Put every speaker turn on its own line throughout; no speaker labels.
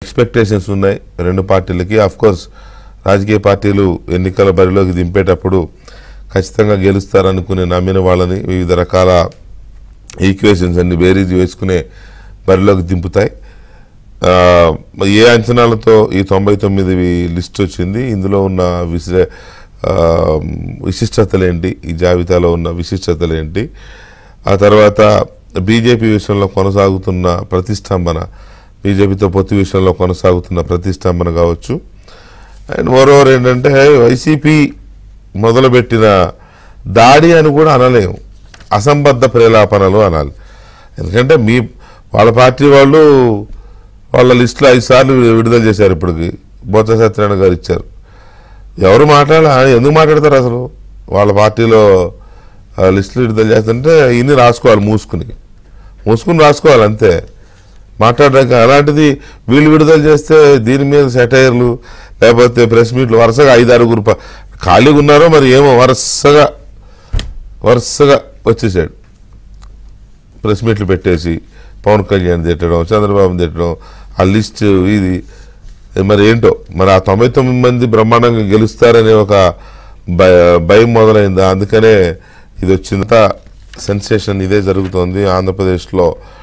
Expectations ఉన్నాయి రెండు పార్టీలకి అఫ్ కోర్స్ రాజకీయ పార్టీలు ఎన్నికల బరిలోకి దింపేటప్పుడు ఖచ్చితంగా గెలుస్తారనుకునే నమ్మిన వాళ్ళని వివిధ రకాల ఈక్వేషన్స్ అన్ని బేరీజ్ వేసుకునే బరిలోకి దింపుతాయి ఆ, ఏ అంచనాలతో ఈ తొంభై తొమ్మిది లిస్ట్ వచ్చింది ఇందులో ఉన్న విశ్లే ఆ, విశిష్టతలు ఏంటి ఈ జాబితాలో ఉన్న విశిష్టతలు ఏంటి ఆ తర్వాత బీజేపీ విషయంలో కొనసాగుతున్న ప్రతిష్టంభన బీజేపీతో పొత్తు విషయంలో కొనసాగుతున్న ప్రతిష్టంభన కావచ్చు అండ్ మోరోవర్ ఏంటంటే వైసీపీ మొదలుపెట్టిన దాడి అని కూడా అనలేము అసంబద్ధ ప్రేలాపనలు అనాలి ఎందుకంటే మీ వాళ్ళ పార్టీ వాళ్ళు వాళ్ళ లిస్టులో ఐదు సార్లు విడుదల చేశారు ఇప్పటికి బొత్స సత్యనారాయణ గారు ఇచ్చారు ఎవరు మాట్లాడాలి ఆయన ఎందుకు మాట్లాడతారు అసలు వాళ్ళ పార్టీలో ఆ, లిస్టులు విడుదల చేస్తుంటే ఇన్ని రాసుకోవాలి మూసుకుని మూసుకుని రాసుకోవాలి అంతే మాట్లాడడానికి అలాంటిది వీళ్ళు విడుదల చేస్తే దీని మీద సెటైర్లు లేకపోతే ప్రెస్ మీట్లు వరుసగా ఐదు ఆరుగురు ప- ఖాళీగా ఉన్నారో మరి ఏమో వరుసగా వరుసగా వచ్చేసాడు ప్రెస్ మీట్లు పెట్టేసి పవన్ కళ్యాణ్ తిట్టడం చంద్రబాబు తిట్టడం ఆ లిస్ట్ ఇది మరి ఏంటో మరి ఆ తొంభై తొమ్మిది మంది బ్రహ్మాండంగా గెలుస్తారనే ఒక భయ- భయం మొదలైంది అందుకనే ఇది వచ్చినంత సెన్సేషన్ ఇదే జరుగుతోంది ఆంధ్రప్రదేశ్లో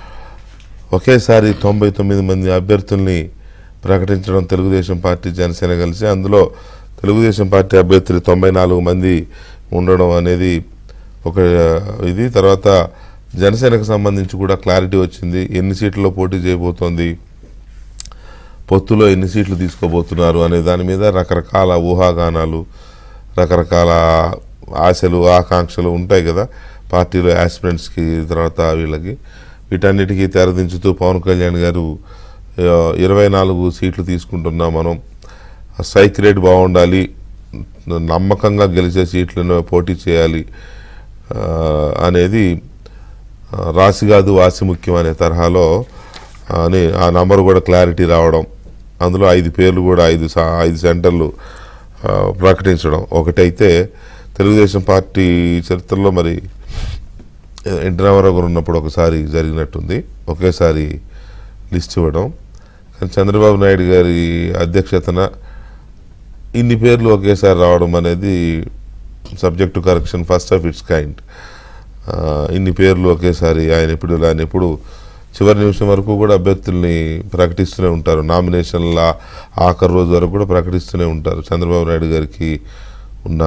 ఒకేసారి తొంభై తొమ్మిది మంది అభ్యర్థుల్ని ప్రకటించడం తెలుగుదేశం పార్టీ జనసేన కలిసి అందులో తెలుగుదేశం పార్టీ అభ్యర్థులు తొంభై నాలుగు మంది ఉండడం అనేది ఒక ఇది తర్వాత జనసేనకు సంబంధించి కూడా క్లారిటీ వచ్చింది ఎన్ని సీట్లలో పోటీ చేయబోతోంది పొత్తులో ఎన్ని సీట్లు తీసుకోబోతున్నారు అనే దాని మీద రకరకాల ఊహాగానాలు రకరకాల ఆశలు ఆకాంక్షలు ఉంటాయి కదా పార్టీలో యాస్పిరెంట్స్కి తర్వాత వీళ్ళకి వీటన్నిటికీ తెరదించుతూ పవన్ కళ్యాణ్ గారు ఆ, ఇరవై నాలుగు సీట్లు తీసుకుంటున్నాం మనం సైక్ రేట్ బాగుండాలి నమ్మకంగా గెలిచే సీట్లను పోటీ చేయాలి ఆ, అనేది ఆ, రాసి కాదు వాసి ముఖ్యం అనే తరహాలో ఆ, అని ఆ నంబర్ కూడా క్లారిటీ రావడం అందులో ఐదు పేర్లు కూడా ఐదు సా- ఐదు సెంటర్లు ఆ, ప్రకటించడం ఒకటైతే తెలుగుదేశం పార్టీ చరిత్రలో మరి ఎన్టీ రామారావు గారు ఉన్నప్పుడు ఒకసారి జరిగినట్టుంది ఒకేసారి లిస్ట్ ఇవ్వడం కానీ చంద్రబాబు నాయుడు గారి అధ్యక్షతన ఇన్ని పేర్లు ఒకేసారి రావడం అనేది subject to correction first of its kind ఇన్ని పేర్లు ఒకేసారి ఆయన ఎప్పుడు ఆయన ఎప్పుడు చివరి నిమిషం వరకు కూడా అభ్యర్థుల్ని ప్రకటిస్తూనే ఉంటారు నామినేషన్ల ఆఖరి రోజు వరకు కూడా ప్రకటిస్తూనే ఉంటారు చంద్రబాబు నాయుడు గారికి ఉన్న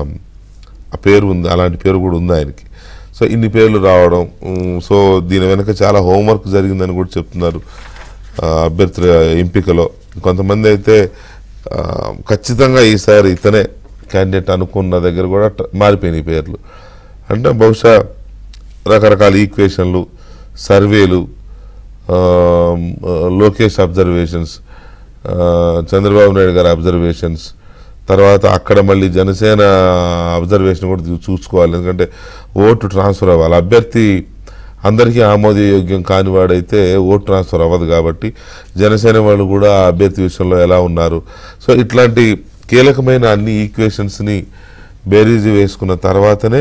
ఆ పేరు ఉంది అలాంటి పేరు కూడా ఉంది ఆయనకి సో ఇన్ని పేర్లు రావడం ఉమ్, సో దీని వెనక చాలా హోంవర్క్ జరిగిందని కూడా చెప్తున్నారు ఆ, అభ్యర్థుల ఎంపికలో కొంతమంది అయితే ఆ, ఖచ్చితంగా ఈసారి ఇతనే క్యాండిడేట్ అనుకున్న దగ్గర కూడా ట- మారిపోయినాయి పేర్లు అంటే బహుశా రకరకాల ఈక్వేషన్లు సర్వేలు ఆ, లోకేష్ అబ్జర్వేషన్స్ ఆ, చంద్రబాబు నాయుడు గారి అబ్జర్వేషన్స్ తర్వాత అక్కడ మళ్ళీ జనసేన అబ్జర్వేషన్ కూడా చూ- చూసుకోవాలి ఎందుకంటే ఓటు ట్రాన్స్ఫర్ అవ్వాలి అభ్యర్థి అందరికీ ఆమోదయోగ్యం కానివాడైతే ఓటు ట్రాన్స్ఫర్ అవ్వదు కాబట్టి జనసేన వాళ్ళు కూడా ఆ అభ్యర్థి విషయంలో ఎలా ఉన్నారు సో ఇట్లాంటి కీలకమైన అన్ని ఈక్వేషన్స్ని బేరీజు వేసుకున్న తర్వాతనే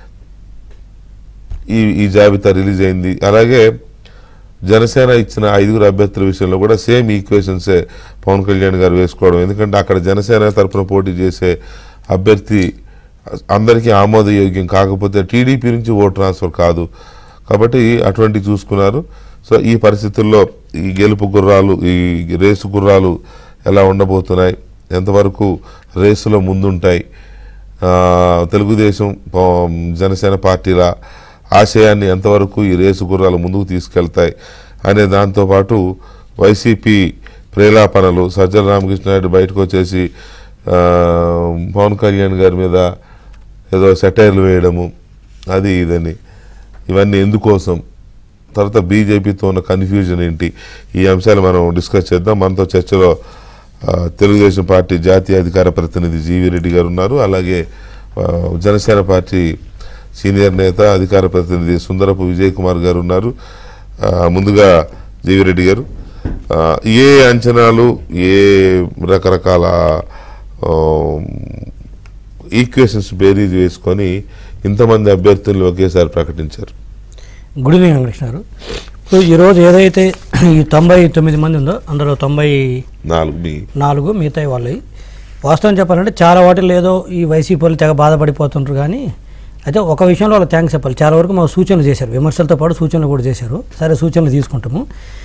ఈ ఈ జాబితా రిలీజ్ అయింది అలాగే జనసేన ఇచ్చిన ఐదుగురు అభ్యర్థుల విషయంలో కూడా సేమ్ ఈక్వేషన్సే పవన్ కళ్యాణ్ గారు వేసుకోవడం ఎందుకంటే అక్కడ జనసేన తరపున పోటీ చేసే అభ్యర్థి అందరికీ ఆమోదయోగ్యం కాకపోతే టీడీపీ నుంచి ఓట్ ట్రాన్స్ఫర్ కాదు కాబట్టి అటువంటి చూసుకున్నారు సో ఈ పరిస్థితుల్లో ఈ గెలుపు గుర్రాలు ఈ రేసు గుర్రాలు ఎలా ఉండబోతున్నాయి ఎంతవరకు రేసులో ముందుంటాయి ఆ, తెలుగుదేశం ప- జనసేన పార్టీల ఆశయాన్ని ఎంతవరకు ఈ రేసు గుర్రాలు ముందుకు తీసుకెళ్తాయి అనే దాంతోపాటు వైసీపీ ప్రేలాపనలు సజ్జల రామకృష్ణారెడ్డి బయటకు వచ్చేసి ఆ, పవన్ కళ్యాణ్ గారి మీద ఏదో సెటైర్లు వేయడము అది ఇదని ఇవన్నీ ఎందుకోసం తర్వాత బీజేపీతో ఉన్న కన్ఫ్యూజన్ ఏంటి ఈ అంశాలు మనం డిస్కస్ చేద్దాం మనతో చర్చలో ఆ, తెలుగుదేశం పార్టీ జాతీయ అధికార ప్రతినిధి జీవి రెడ్డి గారు ఉన్నారు అలాగే ఆ, జనసేన పార్టీ సీనియర్ నేత అధికార ప్రతినిధి సుందరపు విజయ్ కుమార్ గారు ఉన్నారు ఆ, ముందుగా జీవి రెడ్డి గారు ఆ, ఏ అంచనాలు ఏ రకరకాల ఆ, ఈక్వేషన్స్ బేరీజ్ వేసుకొని ఇంతమంది అభ్యర్థులను ఒకేసారి ప్రకటించారు
గుడ్ ఈవినింగ్ వెంకటేష్ గారు ఇప్పుడు ఈరోజు ఏదైతే ఈ తొంభై తొమ్మిది మంది ఉందో అందులో తొంభై
నాలుగు మీ
నాలుగు మిగతా వాళ్ళవి వాస్తవం చెప్పాలంటే చాలా వాటిల్లో ఏదో ఈ వైసీపీ వాళ్ళు తెగ బాధపడిపోతుంటారు కానీ అయితే ఒక విషయంలో వాళ్ళు థ్యాంక్స్ చెప్పాలి చాలా వరకు మాకు సూచనలు చేశారు విమర్శలతో పాటు సూచనలు కూడా చేశారు సరే సూచనలు తీసుకుంటాము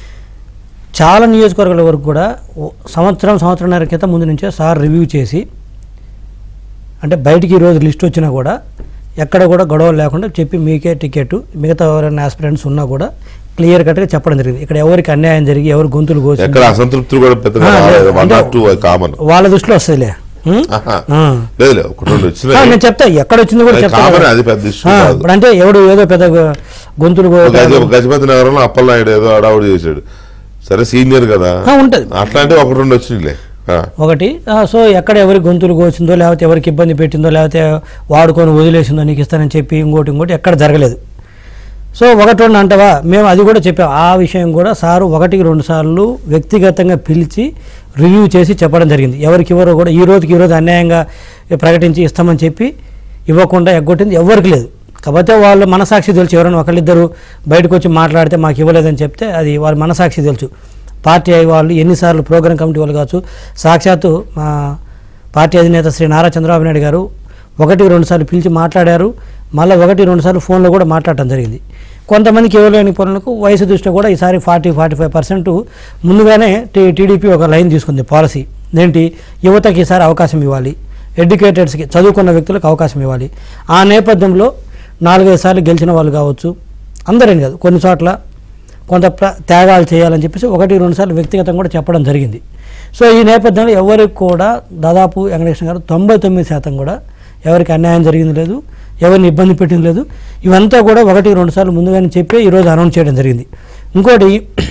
చాలా నియోజకవర్గాల వరకు కూడా ఓ- సంవత్సరం సంవత్సరంన్నర క్రితం ముందు నుంచే సార్ రివ్యూ చేసి అంటే బయటికి ఈరోజు లిస్ట్ వచ్చినా కూడా ఎక్కడ కూడా గొడవలు లేకుండా చెప్పి మీకే టికెట్ మిగతా ఎవరైనా ఆస్పిరెంట్స్ ఉన్నా కూడా క్లియర్ కట్గా చెప్పడం జరిగింది ఇక్కడ ఎవరికి అన్యాయం జరిగి ఎవరు గొంతులు కోసి
ఎక్కడ అసంతృప్తులు కూడా పెద్దగా
ఆ, లేదు.
వన్
అంటే
ఆర్ టూ కామన్
వాళ్ళ దృష్టిలో వస్తుందిలే ఉం? ఆ.
లేదు లేదు ఒకటి రెండు
ఆ,
వచ్చినాయి
నేను చెప్తా ఎక్కడ వచ్చింది కూడా
అది
చెప్తా
కామన్
కదా.
అది పెద్ద ఇష్యూ
ఆ,
కాదు
ఇప్పుడు అంటే ఎవడు ఏదో పెద్ద గ- గొంతులు కో-
గజ గజపతి నగరంలో అప్పలనాయుడు ఏదో అడావుడు చేశాడు సరే సీనియర్ కదా
ఆ, ఉంటది
అట్లాంటి ఒకటి రెండు వచ్చినాయిలే ఆ.
ఒకటి ఆ, సో ఎక్కడ ఎవరి గొంతులు కోసిందో లేకపోతే ఎవరికి ఇబ్బంది పెట్టిందో లేకపోతే వాడుకొని వదిలేసిందో నీకు ఇస్తానని చెప్పి ఇంకోటి ఇంకోటి ఎక్కడ జరగలేదు సో ఒకటి రెండు అంటవా మేము అది కూడా చెప్పాం ఆ విషయం కూడా సారు ఒకటికి రెండు సార్లు వ్యక్తిగతంగా పిలిచి రివ్యూ చేసి చెప్పడం జరిగింది ఎవరికి ఎవరో కూడా ఈ రోజుకి ఈ రోజు అన్యాయంగా ప్రకటించి ఇస్తామని చెప్పి ఇవ్వకుండా ఎగ్గొట్టింది ఎవరికి లేదు కాకపోతే వాళ్ళు మనసాక్షి తెలుసు ఎవరైనా ఒకళ్ళిద్దరు బయటకు వచ్చి మాట్లాడితే మాకు ఇవ్వలేదని చెప్తే అది వాళ్ళ మనసాక్షి తెలుసు పార్టీ అయ్యి వాళ్ళు ఎన్నిసార్లు ప్రోగ్రామ్ కమిటీ వాళ్ళు కావచ్చు సాక్షాత్తు మా పార్టీ అధినేత శ్రీ నారా చంద్రబాబు నాయుడు గారు ఒకటి రెండు సార్లు పిలిచి మాట్లాడారు మళ్ళీ ఒకటి రెండు సార్లు ఫోన్లో కూడా మాట్లాడటం జరిగింది కొంతమందికి ఇవ్వలేని పనులకు వయసు దృష్ట్యా కూడా ఈసారి ఫార్టీ ఫార్టీ ఫైవ్ పర్సెంట్ ముందుగానే టీ టీడీపీ ఒక లైన్ తీసుకుంది పాలసీ ఏంటి యువతకి ఈసారి అవకాశం ఇవ్వాలి ఎడ్యుకేటెడ్స్కి చదువుకున్న వ్యక్తులకు అవకాశం ఇవ్వాలి ఆ నేపథ్యంలో నాలుగైదు సార్లు గెలిచిన వాళ్ళు కావచ్చు అందరేం కాదు కొన్ని చోట్ల కొంత ప్ర- త్యాగాలు చేయాలని చెప్పేసి ఒకటి రెండు సార్లు వ్యక్తిగతంగా కూడా చెప్పడం జరిగింది సో ఈ నేపథ్యంలో ఎవరికి కూడా దాదాపు వెంకటేశ్వర గారు తొంభై తొమ్మిది శాతం కూడా ఎవరికి అన్యాయం జరిగింది లేదు ఎవరిని ఇబ్బంది పెట్టింది లేదు ఇవంతా కూడా ఒకటి రెండు సార్లు ముందుగానే చెప్పి ఈరోజు అనౌన్స్ చేయడం జరిగింది ఇంకోటి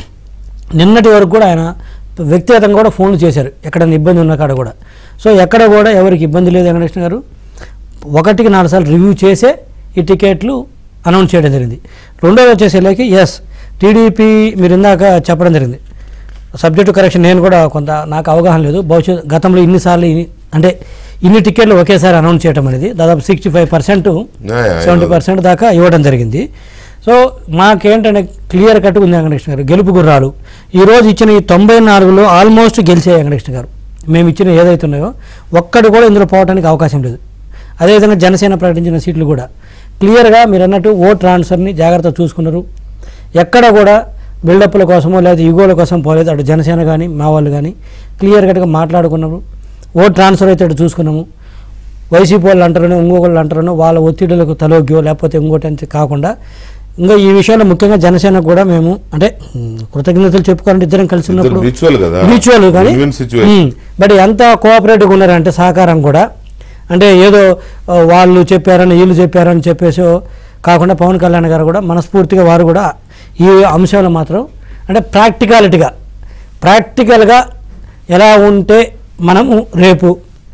నిన్నటి వరకు కూడా ఆయన వ్యక్తిగతంగా కూడా ఫోన్లు చేశారు ఎక్కడైనా ఇబ్బంది ఉన్న కాడ కూడా సో ఎక్కడ కూడా ఎవరికి ఇబ్బంది లేదు వెంకటేశ్వర గారు ఒకటికి నాలుగు సార్లు రివ్యూ చేసే ఈ టికెట్లు అనౌన్స్ చేయడం జరిగింది రెండోది వచ్చేసేలాకి ఎస్ టీడీపీ మీరు ఇందాక చెప్పడం జరిగింది సబ్జెక్టు కరెక్షన్ నేను కూడా కొంత నాకు అవగాహన లేదు భవిష్యత్ గతంలో ఇన్నిసార్లు ఇన్ని- అంటే ఇన్ని టికెట్లు ఒకేసారి అనౌన్స్ చేయడం అనేది దాదాపు sixty five percent
yeah, yeah,
seventy
yeah.
Percent దాకా ఇవ్వడం జరిగింది సో మాకేంటంటే క్లియర్ కట్ ఉంది వెంకటకృష్ణ గారు గెలుపు గుర్రాలు ఈ రోజు ఇచ్చిన ఈ తొంభై నాలుగులో ఆల్మోస్ట్ గెలిచే వెంకటకృష్ణ గారు మేము ఇచ్చిన ఏదైతే ఉన్నాయో ఒక్కడు కూడా ఇందులో పోవడానికి అవకాశం లేదు అదేవిధంగా జనసేన ప్రకటించిన సీట్లు కూడా క్లియర్గా మీరు అన్నట్టు ఓట్ ట్రాన్స్ఫర్ని జాగ్రత్త చూసుకున్నారు ఎక్కడ కూడా బిల్డప్ల కోసమో లేదా ఈగోల కోసం పోలేదు అటు జనసేన కానీ మా వాళ్ళు కానీ క్లియర్ కట్గా మాట్లాడుకున్నారు ఓట్ ట్రాన్స్ఫర్ అయితే అటు చూసుకున్నాము వైసీపీ వాళ్ళు అంటారనో ఇంకొకళ్ళు అంటారనో వాళ్ళ ఒత్తిడులకు తలొగ్గో లేకపోతే ఇంకోటి అని కాకుండా ఇంకా ఈ విషయంలో ముఖ్యంగా జనసేన కూడా మేము అంటే ఉమ్, కృతజ్ఞతలు చెప్పుకోవాలంటే ఇద్దరం కలిసి ఉన్నప్పుడు
మ్యూచువల్ కదా
మ్యూచువల్ కానీ
Win-win situation.
ఉమ్, బట్ ఎంత కోఆపరేటివ్గా ఉన్నారంటే సహకారం కూడా అంటే ఏదో ఆ, వాళ్ళు చెప్పారని వీళ్ళు చెప్పారని చెప్పేసి కాకుండా పవన్ కళ్యాణ్ గారు కూడా మనస్ఫూర్తిగా వారు కూడా ఈ అంశాలు మాత్రం అంటే ప్రాక్టికాలిటీగా ప్రాక్టికల్గా ఎలా ఉంటే మనము రేపు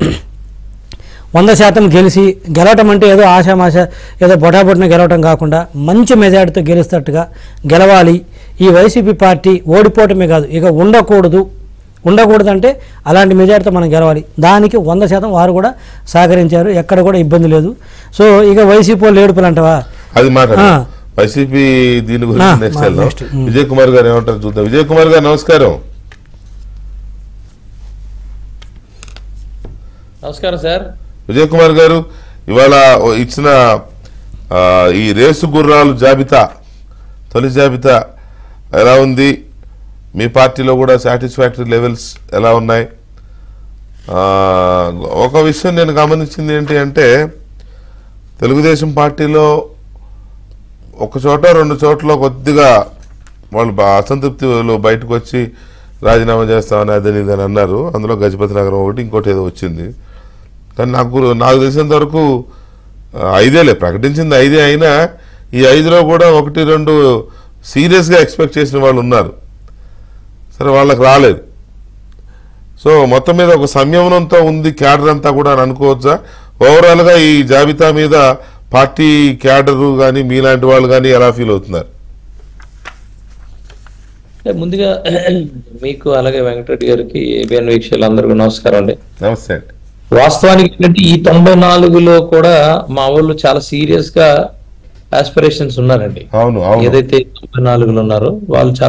వంద శాతం గెలిచి గెలవటం అంటే ఏదో ఆశామాష ఏదో బొటాబొట్టిన గెలవటం కాకుండా మంచి మెజార్టీతో గెలుస్తట్టుగా గెలవాలి ఈ వైసీపీ పార్టీ ఓడిపోవటమే కాదు ఇక ఉండకూడదు ఉండకూడదు అంటే అలాంటి మెజార్టీతో మనం గెలవాలి దానికి వంద శాతం వారు కూడా సహకరించారు ఎక్కడ కూడా ఇబ్బంది లేదు సో ఇక వైసీపీ వాళ్ళు ఏడుపులు అంటవా
అది మాట
ఆ.
వైసీపీ దీని
ఆ,
గురించి నెక్స్ట్
మా-
వెళ్దాం
next. ఉమ్.
విజయ్ కుమార్ గారు ఏమంటారు చూద్దాం విజయ్ కుమార్ గారు నమస్కారం
నమస్కారం సార్
విజయ్ కుమార్ గారు ఇవాళ ఓ ఇచ్చిన ఆ, ఈ రేసు గుర్రాలు జాబితా తొలి జాబితా ఎలా ఉంది మీ పార్టీలో కూడా సాటిస్ఫాక్టరీ లెవెల్స్ ఎలా ఉన్నాయి ఆ, ఒక విషయం నేను గమనించింది ఏంటి అంటే తెలుగుదేశం పార్టీలో ఒక చోట రెండు చోట్ల కొద్దిగా వాళ్ళు బా- అసంతృప్తిలో బయటకు వచ్చి రాజీనామా చేస్తామని అదని ఇదని అన్నారు అందులో గజపతి నగరం ఒకటి ఇంకోటి ఏదో వచ్చింది కానీ నాకు నాకు తెలిసినంత వరకు ఆ, ఐదేలే ప్రకటించింది ఐదే అయినా ఈ ఐదులో కూడా ఒకటి రెండు సీరియస్గా ఎక్స్పెక్ట్ చేసిన వాళ్ళు ఉన్నారు సరే వాళ్ళకి రాలేదు సో మొత్తం మీద ఒక సంయమనంతో ఉంది క్యాడర్ అంతా కూడా అని అనుకోవచ్చా ఓవరాల్గా ఈ జాబితా మీద పార్టీ క్యాడరు కానీ మీలాంటి వాళ్ళు కానీ ఎలా ఫీల్ అవుతున్నారు
అంటే ముందుగా మీకు అలాగే వెంకటరెడ్డి గారికి ఏబిఎన్ వీక్షకులందరికీ నమస్కారం అండి
నమస్తే అండి
వాస్తవానికి ఏంటంటే ఈ తొంభై నాలుగులో కూడా మా వాళ్ళు చాలా సీరియస్ గా ఆస్పిరేషన్స్ ఉన్నారండి
అవును అవును
ఏదైతే తొంభై నాలుగులో ఉన్నారో వాళ్ళు చాలా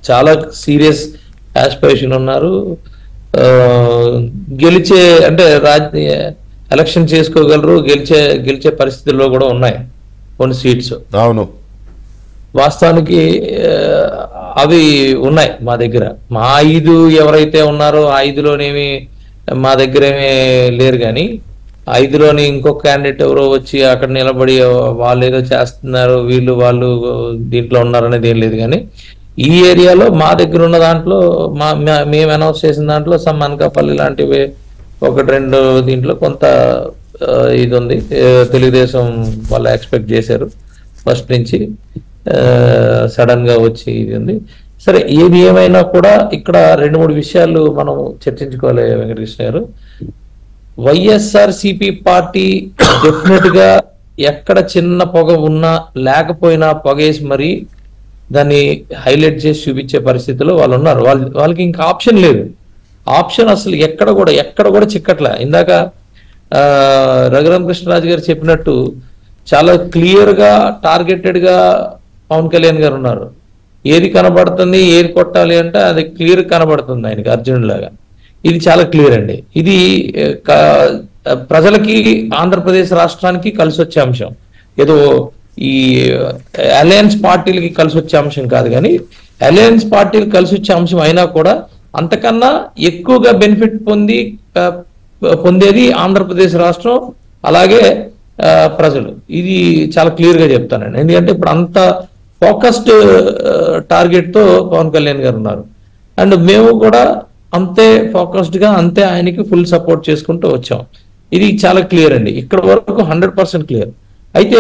చాలా సీరియస్ ఆస్పిరేషన్ ఉన్నారు ఆ, గెలిచే అంటే రాజ్ ఎలక్షన్ చేసుకోగలరు గెలిచే గెలిచే పరిస్థితుల్లో కూడా ఉన్నాయి కొన్ని సీట్స్
అవును
వాస్తవానికి ఆ, అవి ఉన్నాయి మా దగ్గర మా ఐదు ఎవరైతే ఉన్నారో ఆ ఐదులోనేమి మా దగ్గర ఏమీ లేరు కానీ ఐదులోని ఇంకొక క్యాండిడేట్ ఎవరో వచ్చి అక్కడ నిలబడి వాళ్ళు ఏదో చేస్తున్నారు వీళ్ళు వాళ్ళు దీంట్లో ఉన్నారు అనేది ఏం లేదు కానీ ఈ ఏరియాలో మా దగ్గర ఉన్న దాంట్లో మా మా- మేము అనౌన్స్ చేసిన దాంట్లో సమ్ అనకాపల్లి లాంటివి ఒకటి రెండు దీంట్లో కొంత ఆ, ఇది ఉంది ఆ, తెలుగుదేశం వాళ్ళు ఎక్స్పెక్ట్ చేశారు ఫస్ట్ నుంచి సడన్ గా వచ్చి ఇది ఉంది సరే ఏది ఏమైనా కూడా ఇక్కడ రెండు మూడు విషయాలు మనం చర్చించుకోవాలి వెంకటకృష్ణ గారు వైఎస్ఆర్ సిపి పార్టీ డెఫినెట్ గా ఎక్కడ చిన్న పొగ ఉన్నా లేకపోయినా పొగేసి మరి దాన్ని హైలైట్ చేసి చూపించే పరిస్థితిలో వాళ్ళు ఉన్నారు వాళ్ళు వాళ్ళకి ఇంకా ఆప్షన్ లేదు ఆప్షన్ అసలు ఎక్కడ కూడా ఎక్కడ కూడా చిక్కట్లే ఇందాక ఆ, రఘురామకృష్ణరాజు గారు చెప్పినట్టు చాలా క్లియర్ గా టార్గెటెడ్ గా పవన్ కళ్యాణ్ గారు ఉన్నారు ఏది కనబడుతుంది ఏది కొట్టాలి అంటే అది క్లియర్ కనబడుతుంది ఆయనకి అర్జునుడిలాగా ఇది చాలా క్లియర్ అండి ఇది ఆ, క- ప్రజలకి ఆంధ్రప్రదేశ్ రాష్ట్రానికి కలిసి వచ్చే అంశం ఏదో ఈ అలయన్స్ పార్టీలకి కలిసి వచ్చే అంశం కాదు కానీ అలయన్స్ పార్టీలు కలిసి వచ్చే అంశం అయినా కూడా అంతకన్నా ఎక్కువగా బెనిఫిట్ పొంది ఆ, పొందేది ఆంధ్రప్రదేశ్ రాష్ట్రం అలాగే ఆ, ప్రజలు ఇది చాలా క్లియర్ గా చెప్తానండి ఎందుకంటే ఇప్పుడు అంత ఫోకస్డ్ టార్గెట్ తో పవన్ కళ్యాణ్ గారు ఉన్నారు అండ్ మేము కూడా అంతే ఫోకస్డ్ గా అంతే ఆయనకి ఫుల్ సపోర్ట్ చేసుకుంటూ వచ్చాం ఇది చాలా క్లియర్ అండి ఇక్కడ వరకు హండ్రెడ్ పర్సెంట్ క్లియర్ అయితే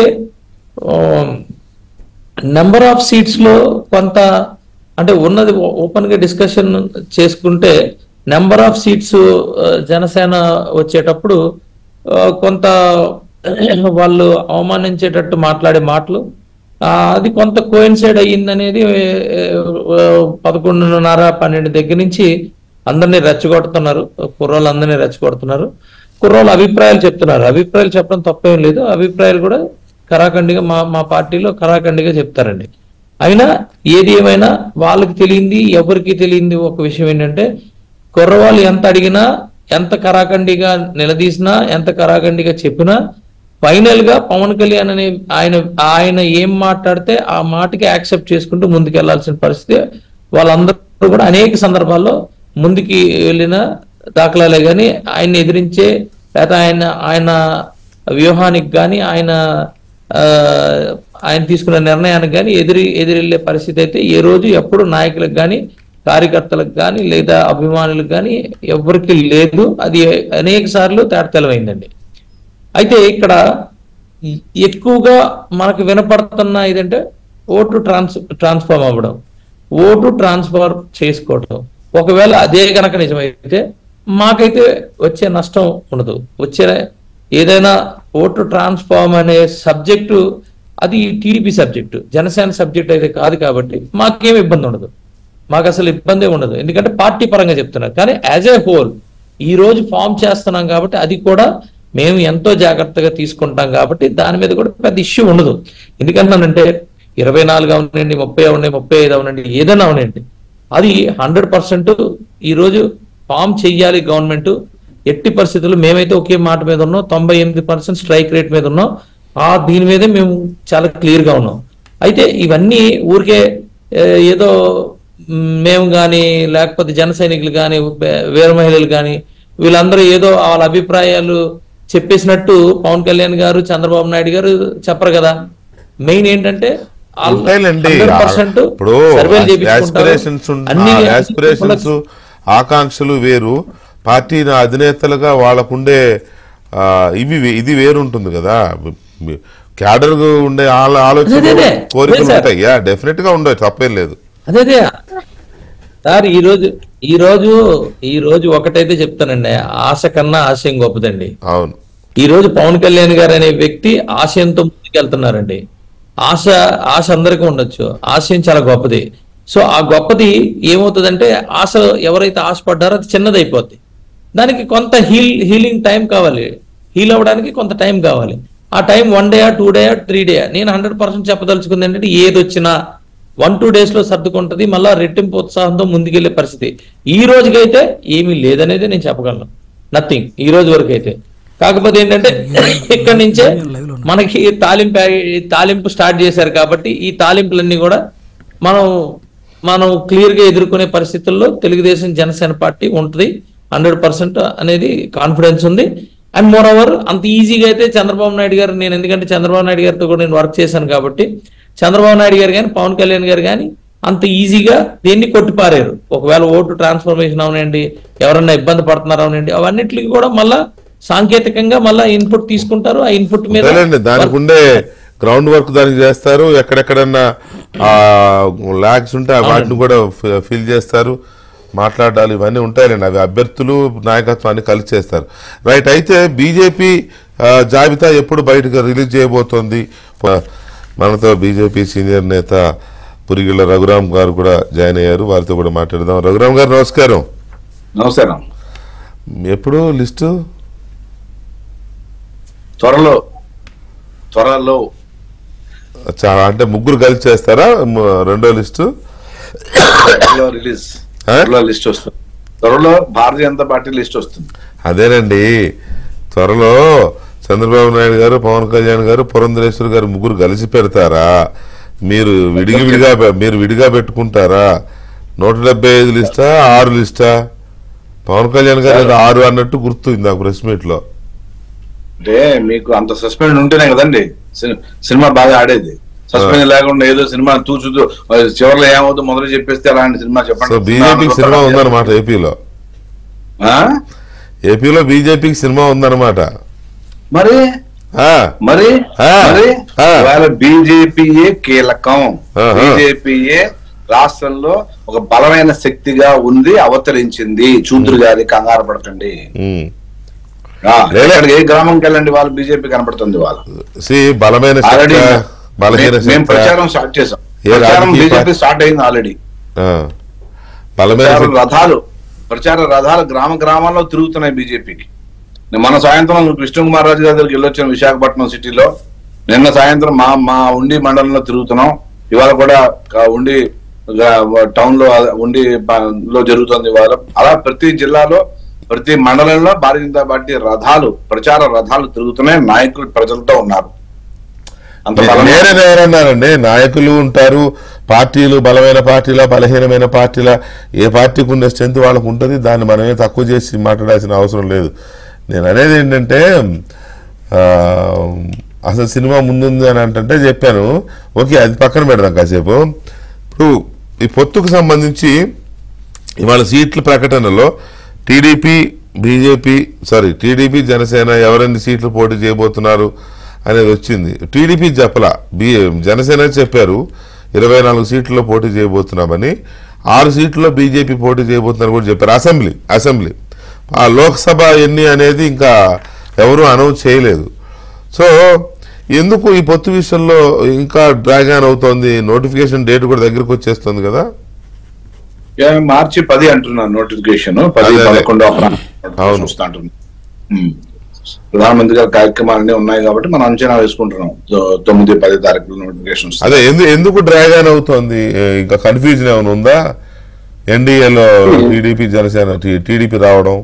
నెంబర్ ఆఫ్ సీట్స్ లో కొంత అంటే ఉన్నది ఓపెన్ గా డిస్కషన్ చేసుకుంటే నెంబర్ ఆఫ్ సీట్స్ జనసేన వచ్చేటప్పుడు ఆ, కొంత వాళ్ళు అవమానించేటట్టు మాట్లాడే మాటలు ఆ, అది కొంత కోయిన్సైడ్ అయ్యిందనేది ఆ, పదకొండున్నర పన్నెండు దగ్గర నుంచి అందరినీ రెచ్చగొడుతున్నారు కుర్రోళ్ళు అందరినీ రెచ్చగొడుతున్నారు కుర్రోళ్ళు అభిప్రాయాలు చెప్తున్నారు అభిప్రాయాలు చెప్పడం తప్పేం లేదు అభిప్రాయాలు కూడా కరాఖండిగా మా మా పార్టీలో కరాఖండిగా చెప్తారండి అయినా ఏది ఏమైనా వాళ్ళకి తెలియంది ఎవరికి తెలియంది ఒక విషయం ఏంటంటే కుర్రవాళ్ళు ఎంత అడిగినా ఎంత కరాఖండిగా నిలదీసినా ఎంత కరాఖండిగా చెప్పినా ఫైనల్ గా పవన్ కళ్యాణ్ అనే ఆయన ఆయన ఏం మాట్లాడితే ఆ మాటకి యాక్సెప్ట్ చేసుకుంటూ ముందుకు వెళ్లాల్సిన పరిస్థితి వాళ్ళందరూ కూడా అనేక సందర్భాల్లో ముందుకి వెళ్ళిన దాఖలాలే కానీ ఆయన్ని ఎదిరించే లేదా ఆయన ఆయన వ్యూహానికి కానీ ఆయన ఆ, ఆయన తీసుకున్న నిర్ణయానికి కానీ ఎదిరి ఎదిరెళ్ళే పరిస్థితి అయితే ఏ రోజు ఎప్పుడు నాయకులకు కానీ కార్యకర్తలకు కానీ లేదా అభిమానులకు కానీ ఎవరికి లేదు అది అనేక సార్లు తేటతెలమైందండి అయితే ఇక్కడ ఈ- ఎక్కువగా మనకు వినపడుతున్న ఇదంటే ఓటు ట్రాన్స్ ట్రాన్స్ఫార్మ్ అవ్వడం ఓటు ట్రాన్స్ఫర్ చేసుకోవడం ఒకవేళ అదే గనక నిజమైతే మాకైతే వచ్చే నష్టం ఉండదు వచ్చే ఏదైనా ఓటు ట్రాన్స్ఫార్మ్ అనే సబ్జెక్టు అది టీడీపీ సబ్జెక్టు జనసేన సబ్జెక్ట్ అయితే కాదు కాబట్టి మాకేం ఇబ్బంది ఉండదు మాకు అసలు ఇబ్బంది ఉండదు ఎందుకంటే పార్టీ పరంగా చెప్తున్నారు కానీ యాజ్ ఏ హోల్ ఈ రోజు ఫామ్ చేస్తున్నాం కాబట్టి అది కూడా మేము ఎంతో జాగ్రత్తగా తీసుకుంటాం కాబట్టి దాని మీద కూడా పెద్ద ఇష్యూ ఉండదు ఎందుకంటానంటే ఇరవై నాలుగు అవునండి ముప్పై అవునండి ముప్పై ఐదు అవునండి ఏదైనా అవునండి అది హండ్రెడ్ పర్సెంట్ ఈ రోజు ఫామ్ చెయ్యాలి గవర్నమెంట్ ఎట్టి పరిస్థితుల్లో మేమైతే ఒకే మాట మీద ఉన్నాం తొంభై ఎనిమిది పర్సెంట్ స్ట్రైక్ రేట్ మీద ఉన్నాం ఆ దీని మీదే మేము చాలా క్లియర్ గా ఉన్నాం అయితే ఇవన్నీ ఊరికే ఏ, ఏదో మ్, మేము కానీ లేకపోతే జన సైనికులు కానీ వీర మహిళలు కానీ వీళ్ళందరూ ఏదో వాళ్ళ అభిప్రాయాలు చెప్పేసినట్టు పవన్ కళ్యాణ్ గారు చంద్రబాబు నాయుడు గారు చెప్పరు కదా మెయిన్ ఏంటంటే వాళ్ళు
ఉంటాయిలేండి
100%
ఇప్పుడు
సర్వేలు చేపించుకుంటారు.
యాస్పిరేషన్స్
అన్ని
యాస్పిరేషన్స్ ఆకాంక్షలు వేరు పార్టీ అధినేతలుగా వాళ్ళకుండే ఆ, ఇవి వే- ఇది వేరు ఉంటుంది కదా క్యాడర్ ఉండే ఆల- ఆలోచనలు
అదే, అదే.
కోరికలు
అదే సార్.
ఉంటాయి యా డెఫినెట్ గా ఉండవు తప్పేం లేదు
అదే అదే సార్ ఈ రోజు ఈ రోజు ఈ రోజు ఒకటైతే చెప్తానండి ఆశ కన్నా ఆశయం గొప్పదండి
అవును
ఈ రోజు పవన్ కళ్యాణ్ గారు అనే వ్యక్తి ఆశయంతో ముందుకెళ్తున్నారండి ఆశ ఆశ అందరికీ ఉండొచ్చు ఆశయం చాలా గొప్పది సో ఆ గొప్పది ఏమవుతుందంటే ఆశ ఎవరైతే ఆశపడ్డారో అది చిన్నది అయిపోద్ది దానికి కొంత హీల్ హీలింగ్ టైం కావాలి హీల్ అవ్వడానికి కొంత టైం కావాలి ఆ time one day two day three day నేను హండ్రెడ్ పర్సెంట్ చెప్పదలుచుకుంది ఏంటంటే ఏది వచ్చినా వన్ టూ డేస్ లో సర్దుకుంటది మళ్ళా రెట్టింపు ఉత్సాహంతో ముందుకెళ్లే పరిస్థితి ఈ రోజుకైతే ఏమీ లేదనేది నేను చెప్పగలను నథింగ్ ఈ రోజు వరకు అయితే కాకపోతే ఏంటంటే ఇక్కడి నుంచే మనకి తాలింపు తాలింపు స్టార్ట్ చేశారు కాబట్టి ఈ తాలింపులన్నీ కూడా మనం మనం క్లియర్ గా ఎదుర్కొనే పరిస్థితుల్లో తెలుగుదేశం జనసేన పార్టీ ఉంటుంది హండ్రెడ్ పర్సెంట్ అనేది కాన్ఫిడెన్స్ ఉంది అండ్ మోర్ ఓవర్ అంత ఈజీగా అయితే చంద్రబాబు నాయుడు గారు నేను ఎందుకంటే చంద్రబాబు నాయుడు గారితో కూడా నేను వర్క్ చేశాను కాబట్టి చంద్రబాబు నాయుడు గారు కానీ పవన్ కళ్యాణ్ గారు కానీ అంత ఈజీగా దేన్ని కొట్టిపారారు ఒకవేళ ఓటు ట్రాన్స్ఫర్మేషన్ అవనండి ఎవరన్నా ఇబ్బంది పడుతున్నారు అవనండి అవన్నిటికి కూడా మళ్ళా సాంకేతికంగా మళ్ళా ఇన్పుట్ తీసుకుంటారు ఆ ఇన్పుట్ మీద
అంతేలేండి దానికి ఉండే గ్రౌండ్ వర్క్ దానికి చేస్తారు ఎక్కడెక్కడన్నా ఆ ల్యాగ్స్ ఉంటే ఆ వాటిని కూడా ఫిల్ చేస్తారు మాట్లాడాలి ఇవన్నీ ఉంటాయండి అవి అభ్యర్థులు నాయకత్వాన్ని కలిసి చేస్తారు రైట్ అయితే బీజేపీ జాబితా ఎప్పుడు బయటకు రిలీజ్ చేయబోతోంది ప- మనతో బీజేపీ సీనియర్ నేత పురిగిళ్ళ రఘురామ్ గారు కూడా జాయిన్ అయ్యారు వారితో కూడా మాట్లాడదాం రఘురామ్ గారు నమస్కారం
నమస్కారం
ఎప్పుడు లిస్టు
త్వరలో త్వరలో
చాలా అంటే ముగ్గురు కలిసి చేస్తారా మ- రెండో లిస్టు
త్వరలో రిలీజ్
ఆ?
త్వరలో లిస్ట్ వస్తుంది త్వరలో భారతీయ జనతా పార్టీ లిస్ట్ వస్తుంది
అదేనండి త్వరలో చంద్రబాబు నాయుడు గారు పవన్ కళ్యాణ్ గారు పురంధరేశ్వర్ గారు ముగ్గురు కలిసి పెడతారా మీరు విడిగి విడిగా పె- మీరు విడిగా పెట్టుకుంటారా నూట డెబ్బై ఐదు లిస్టా ఆరు లిస్టా పవన్ కళ్యాణ్ గారు ఏదో ఆరు అన్నట్టు గుర్తుంది నాకు ప్రెస్ మీట్ లో
అంటే మీకు అంత సస్పెండ్ ఉంటేనే కదండి సిని- సినిమా బాగా ఆడేది సస్పెండ్ లేకుండా ఏదో సినిమా తూచుతూ ఆ, చివరిలో ఏమవుతుందో మొదలు చెప్పేస్తే అలాంటి సినిమా
సో
చెప్పండి
బీజేపీకి సినిమా ఉందన్నమాట ఏపీలో
ఆ?
ఏపీలో బీజేపీకి సినిమా ఉందన్నమాట
మరి
ఆ,
మరి
ఆ.
మరి
ఆ.
ఇవాళ బీజేపీయే కీలకం
ఆహా.
బీజేపీయే రాష్ట్రంలో ఒక బలమైన శక్తిగా ఉంది అవతరించింది చూతురు గారి కంగారు పడకండి
ఉమ్.
ఆ,
లేదా-
ఎక్కడికి ఏ గ్రామంకి వెళ్ళండి వాళ్ళు బీజేపీ కనపడుతుంది వాళ్ళు
సి బలమైన
ఆల్రెడీ
శక్తి బలహీన
మేము
శక్తి
ప్రచారం స్టార్ట్ చేసాం
ఏ
ప్రచారం
రాజకీయ
బీజేపీ
పార్టీ-
స్టార్ట్ అయింది ఆల్రెడీ
ఆ. బలమైన
ప్రచార
శక్తి
రథాలు ప్రచార రథాలు గ్రామ గ్రామాల్లో తిరుగుతున్నాయి బీజేపీకి మన సాయంత్రం కృష్ణ కుమార్ రాజు గారి దగ్గరికి వెళ్ళొచ్చాను విశాఖపట్నం సిటీలో నిన్న సాయంత్రం మా మా ఉండి మండలంలో తిరుగుతున్నాం ఇవాళ కూడా క- ఉండి గ- టౌన్ లో ఉండి ప- లో జరుగుతుంది ఇవాళ అలా ప్రతి జిల్లాలో ప్రతి మండలంలో భారతీయ జనతా పార్టీ రథాలు ప్రచార రథాలు తిరుగుతున్నాయి నాయకులు ప్రజలతో ఉన్నారు అంత బలమైన
నేనే ఎవరన్నారండి నాయకులు ఉంటారు పార్టీలు బలమైన పార్టీలా బలహీనమైన పార్టీలా ఏ పార్టీకి ఉన్న స్ట్రెంత్ వాళ్ళకు ఉంటుంది దాన్ని మనమే తక్కువ చేసి మాట్లాడాల్సిన అవసరం లేదు నేను అనేది ఏంటంటే ఆ, అసలు సినిమా ముందుంది అని అంటే చెప్పాను ఓకే అది పక్కన పెడదాం కాసేపు ఇప్పుడు ఈ పొత్తుకు సంబంధించి ఇవాళ సీట్ల ప్రకటనలో TDP BJP sorry TDP Janasena ఎవరెన్ని సీట్లు పోటీ చేయబోతున్నారు అనేది వచ్చింది టీడీపీ చెప్పలా బీ జనసేన చెప్పారు ఇరవై నాలుగు సీట్లలో పోటీ చేయబోతున్నామని ఆరు సీట్లలో బీజేపీ పోటీ చేయబోతున్నారు కూడా చెప్పారు అసెంబ్లీ అసెంబ్లీ ఆ లోక్సభ ఎన్ని అనేది ఇంకా ఎవరు అనౌన్స్ చేయలేదు సో ఎందుకు ఈ పొత్తు విషయంలో ఇంకా డ్రాగ్ ఆన్ అవుతోంది నోటిఫికేషన్ డేట్ కూడా దగ్గరకు వచ్చేస్తుంది కదా
యా, మార్చి పది అంటున్నారు నోటిఫికేషన్ పది
అదే, అదే.
పదకొండు
అవును.
చూస్తా అంటున్నారు ఉమ్. ప్రధానమంత్రి గారి కార్యక్రమాలన్నీ ఉన్నాయి కాబట్టి మనం అంచనా వేసుకుంటున్నాం తొ- తొమ్మిది పది తారీఖులు నోటిఫికేషన్ వస్తాయి.
అదే ఎందు ఎందుకు డ్రాగ్ ఆన్ అవుతోంది ఏ, ఇంకా కన్ఫ్యూజన్ ఏమైనా ఉందా ఎన్డీఏలో టీడీపీ జనసేన టీడీపీ రావడం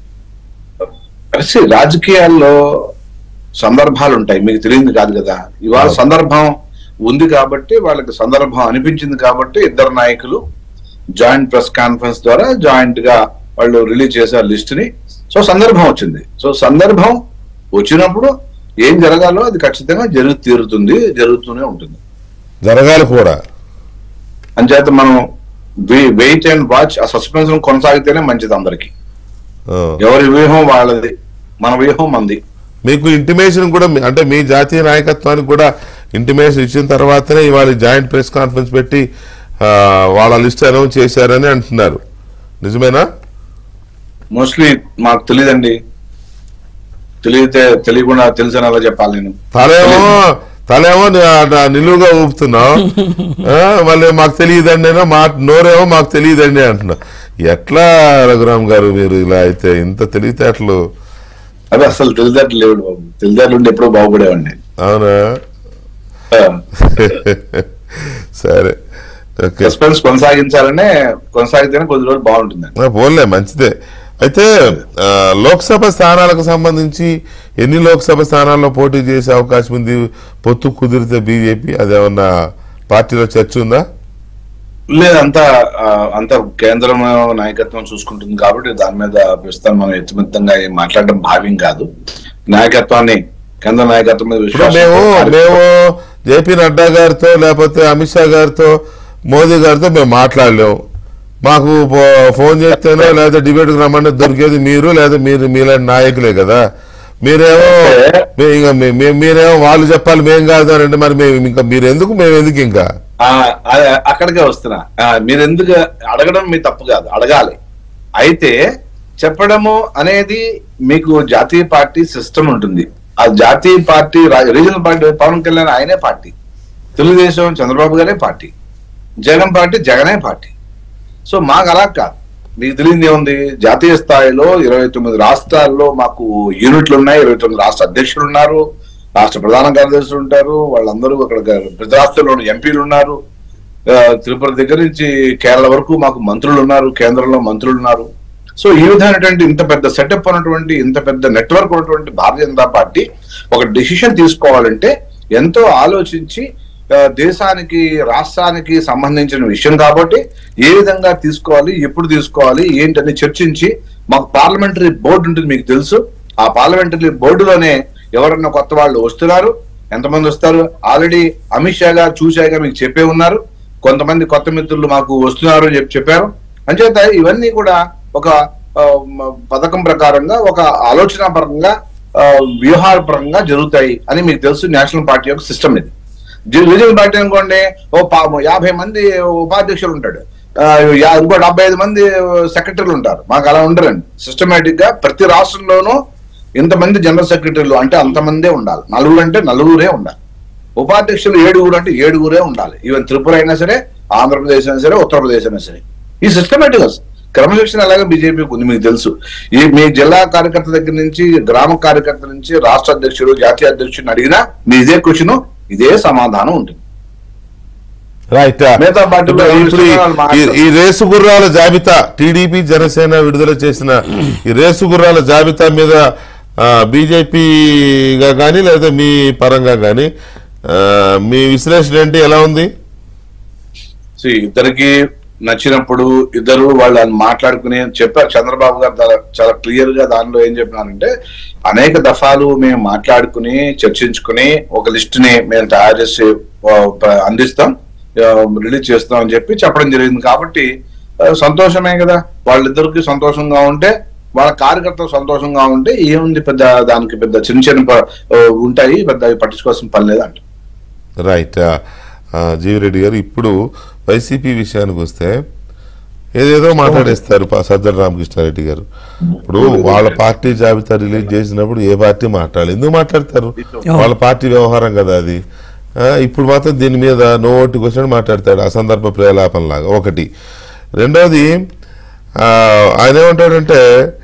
See, రాజకీయాల్లో సందర్భాలు ఉంటాయి మీకు తెలియదు కాదు కదా ఇవాళ
అవును.
సందర్భం ఉంది కాబట్టి వాళ్ళకి సందర్భం అనిపించింది కాబట్టి ఇద్దరు నాయకులు జాయింట్ ప్రెస్ కాన్ఫరెన్స్ ద్వారా జాయింట్ గా వాళ్ళు రిలీజ్ చేశారు లిస్ట్ ని సో సందర్భం వచ్చింది సో సందర్భం వచ్చినప్పుడు ఏం జరగాలో అది ఖచ్చితంగా జరుగు తీరుతుంది జరుగుతూనే ఉంటుంది
జరగాలి కూడా
అంచేత మనం వెయిట్ అండ్ వాచ్ ఆ సస్పెన్స్ కొనసాగితేనే మంచిది అందరికి
ఆ.
ఎవరి వ్యూహం వాళ్ళది మన వ్యూహం మంది
మీకు ఇంటిమేషన్ కూడా మీ- అంటే మీ జాతీయ నాయకత్వానికి కూడా ఇంటిమేషన్ ఇచ్చిన తర్వాతనే ఇవాళ జాయింట్ ప్రెస్ కాన్ఫరెన్స్ పెట్టి ఆ, వాళ్ళ లిస్ట్ అనౌన్స్ చేశారని అంటున్నారు నిజమేనా
మోస్ట్లీ మాకు తెలియదండి తెలియతే తెలియకుండా తెలిసిన అలా చెప్పాలి నేను
తలేమో తలేమో ని- ఆ నిలువుగా ఊపుతున్నావు ఆ, మళ్ళీ మాకు తెలియదండి అయినా మా నోరేమో మాకు తెలియదండి అంటున్నావు ఎట్లా రఘురామ్ గారు మీరు ఇలా అయితే ఇంత తెలివితేటలు
అవి అసలు తెలియదట్లు లేవు బాబు తెలియదట్లు ఉంటే ఎప్పుడో బాగుపడేవండి
అవునా
ఆ,
సరే ఓకే
సస్పెన్స్ కొనసాగించాలనే కొనసాగితేనే కొద్ది రోజులు బాగుంటుందండి
ఆ, పోన్లే మంచిదే అయితే ఆ, లోక్సభ స్థానాలకు సంబంధించి ఎన్ని లోక్సభ స్థానాల్లో పోటీ చేసే అవకాశం ఉంది పొత్తు కుదిరితే బీజేపీ అదేమన్నా పార్టీలో చర్చ ఉందా
లేదంతా ఆ, అంతా కేంద్రం నాయకత్వం చూసుకుంటుంది కాబట్టి దాని మీద ప్రస్తుతం మనం ఎత్తుమిత్తంగా ఏం మాట్లాడడం భావ్యం కాదు నాయకత్వాన్ని కేంద్ర నాయకత్వం మీద
ఇప్పుడు మేము
విశ్వాసం
మేము జేపీ నడ్డా గారితో లేకపోతే అమిత్ షా గారితో మోదీ గారితో మేము మాట్లాడలేము మాకు ఫో- ఫోన్ చేస్తేనో లేదా డిబేట్కి రమ్మని దొరికేది మీరు లేదా మీరు మీలాంటి నాయకులే కదా మీరేమో మీ- ఇంకా మీ- మీ- మీరేమో వాళ్ళు చెప్పాలి మేం కాదు అని అంటే మరి మేము ఇంకా మీరు ఎందుకు మేము ఎందుకు ఇంకా
ఆ, ఆ- అక్కడికే వస్తున్నా ఆ, మీరు ఎందుకు అడగడం మీ తప్పు కాదు అడగాలి అయితే చెప్పడము అనేది మీకు జాతీయ పార్టీ సిస్టమ్ ఉంటుంది ఆ జాతీయ పార్టీ రా- రీజనల్ పార్టీ పవన్ కళ్యాణ్ ఆయనే పార్టీ తెలుగుదేశం చంద్రబాబు గారే పార్టీ జగన్ పార్టీ జగనే పార్టీ సో మాకు అలా కాదు మీకు తెలియదు ఏముంది జాతీయ స్థాయిలో ఇరవై తొమ్మిది రాష్ట్రాల్లో మాకు యూనిట్లు ఉన్నాయి ఇరవై తొమ్మిది రాష్ట్ర అధ్యక్షులు ఉన్నారు రాష్ట్ర ప్రధాన కార్యదర్శులు ఉంటారు వాళ్ళందరూ అక్కడ ప్రతి రాష్ట్రంలో ఎంపీలు ఉన్నారు ఆ, తిరుపతి దగ్గర నుంచి కేరళ వరకు మాకు మంత్రులు ఉన్నారు కేంద్రంలో మంత్రులు ఉన్నారు సో ఈ విధమైనటువంటి ఇంత పెద్ద సెటప్ ఉన్నటువంటి ఇంత పెద్ద నెట్వర్క్ ఉన్నటువంటి భారతీయ జనతా పార్టీ ఒక డెసిషన్ తీసుకోవాలంటే ఎంతో ఆలోచించి ఆ, దేశానికి రాష్ట్రానికి సంబంధించిన విషయం కాబట్టి ఏ విధంగా తీసుకోవాలి ఎప్పుడు తీసుకోవాలి ఏంటని చర్చించి మాకు పార్లమెంటరీ బోర్డు ఉంటుంది మీకు తెలుసు ఆ పార్లమెంటరీ బోర్డులోనే ఎవరన్నా కొత్త వాళ్ళు వస్తున్నారు ఎంతమంది వస్తారు ఆల్రెడీ అమిత్ షా గారు చూశాక మీకు చెప్పే ఉన్నారు కొంతమంది కొత్త మిత్రులు మాకు వస్తున్నారు అని చెప్పి చెప్పారు అంచేత ఇవన్నీ కూడా ఒక ఆ, మ- పథకం ప్రకారంగా ఒక ఆలోచన పరంగా ఆ, వ్యూహాల పరంగా జరుగుతాయి అని మీకు తెలుసు నేషనల్ పార్టీ యొక్క సిస్టమ్ ఇది జి- రీజనల్ పార్టీ అనుకోండి ఓ పా- యాభై మంది ఉపాధ్యక్షులు ఉంటాడు ఆ, యా- ఇంకో డెబ్బై ఐదు మంది సెక్రటరీలు ఉంటారు మాకు అలా ఉండరండి సిస్టమేటిక్ గా ప్రతి రాష్ట్రంలోనూ ఇంతమంది జనరల్ సెక్రటరీలు అంటే అంతమందే ఉండాలి నలుగురు అంటే నలుగురే ఉండాలి ఉపాధ్యక్షులు ఏడుగురు అంటే ఏడుగురే ఉండాలి ఈవెన్ త్రిపుర అయినా సరే ఆంధ్రప్రదేశ్ అయినా సరే ఉత్తరప్రదేశ్ అయినా సరే ఈ సిస్టమేటిక్ క్రమశిక్షణ అలాగే బీజేపీకి ఉంది మీకు తెలుసు ఈ మీ జిల్లా కార్యకర్త దగ్గర నుంచి గ్రామ కార్యకర్త నుంచి రాష్ట్ర అధ్యక్షుడు జాతీయ అధ్యక్షుడిని అడిగినా మీ ఇదే క్వశ్చన్ ఇదే సమాధానం ఉంటుంది
రైట్
మిగతా పార్టీలు
ఇప్పుడు ఈ- ఈ- ఈ రేసు గుర్రాల జాబితా టీడీపీ జనసేన విడుదల చేసిన ఈ రేసు గుర్రాల జాబితా మీద బీజేపీగా కానీ లేదా మీ పరంగా కానీ మీ విశ్లేషణ ఏంటి ఎలా ఉంది
See, ఇద్దరికి నచ్చినప్పుడు ఇద్దరు వాళ్ళు మాట్లాడుకుని చెప్పారు చంద్రబాబు గారు చాలా- చాలా క్లియర్ గా దానిలో ఏం చెప్పినారంటే అనేక దఫాలు మేము మాట్లాడుకుని చర్చించుకుని ఒక లిస్ట్ ని మేము తయారు చేసి ఆ, ప- అందిస్తాం రిలీజ్ చేస్తాం అని చెప్పి చెప్పడం జరిగింది కాబట్టి ఆ, సంతోషమే కదా వాళ్ళిద్దరికి సంతోషంగా ఉంటే వాళ్ళ కార్యకర్తలు సంతోషంగా ఉంటే ఏముంది పెద్ద దానికి పెద్ద చిన్న చిన్న ప- ఆ, ఉంటాయి పెద్ద అవి పట్టించుకోవాల్సిన పని లేదంట
రైట్ జీవిరెడ్డి గారు ఇప్పుడు వైసీపీ విషయానికి వస్తే ఏదేదో మాట్లాడేస్తారు పా- సజ్జల రామకృష్ణారెడ్డి గారు ఇప్పుడు వాళ్ళ పార్టీ జాబితా రిలీజ్ చేసినప్పుడు ఏ పార్టీ మాట్లాడాలి ఎందుకు మాట్లాడతారు వాళ్ళ పార్టీ వ్యవహారం కదా అది ఆ, ఇప్పుడు మాత్రం దీని మీద నోటి క్వశ్చన్ మాట్లాడతాడు అసందర్భ ప్రేలాపన లాగా ఒకటి రెండవది ఆ, ఆయన ఏమంటాడంటే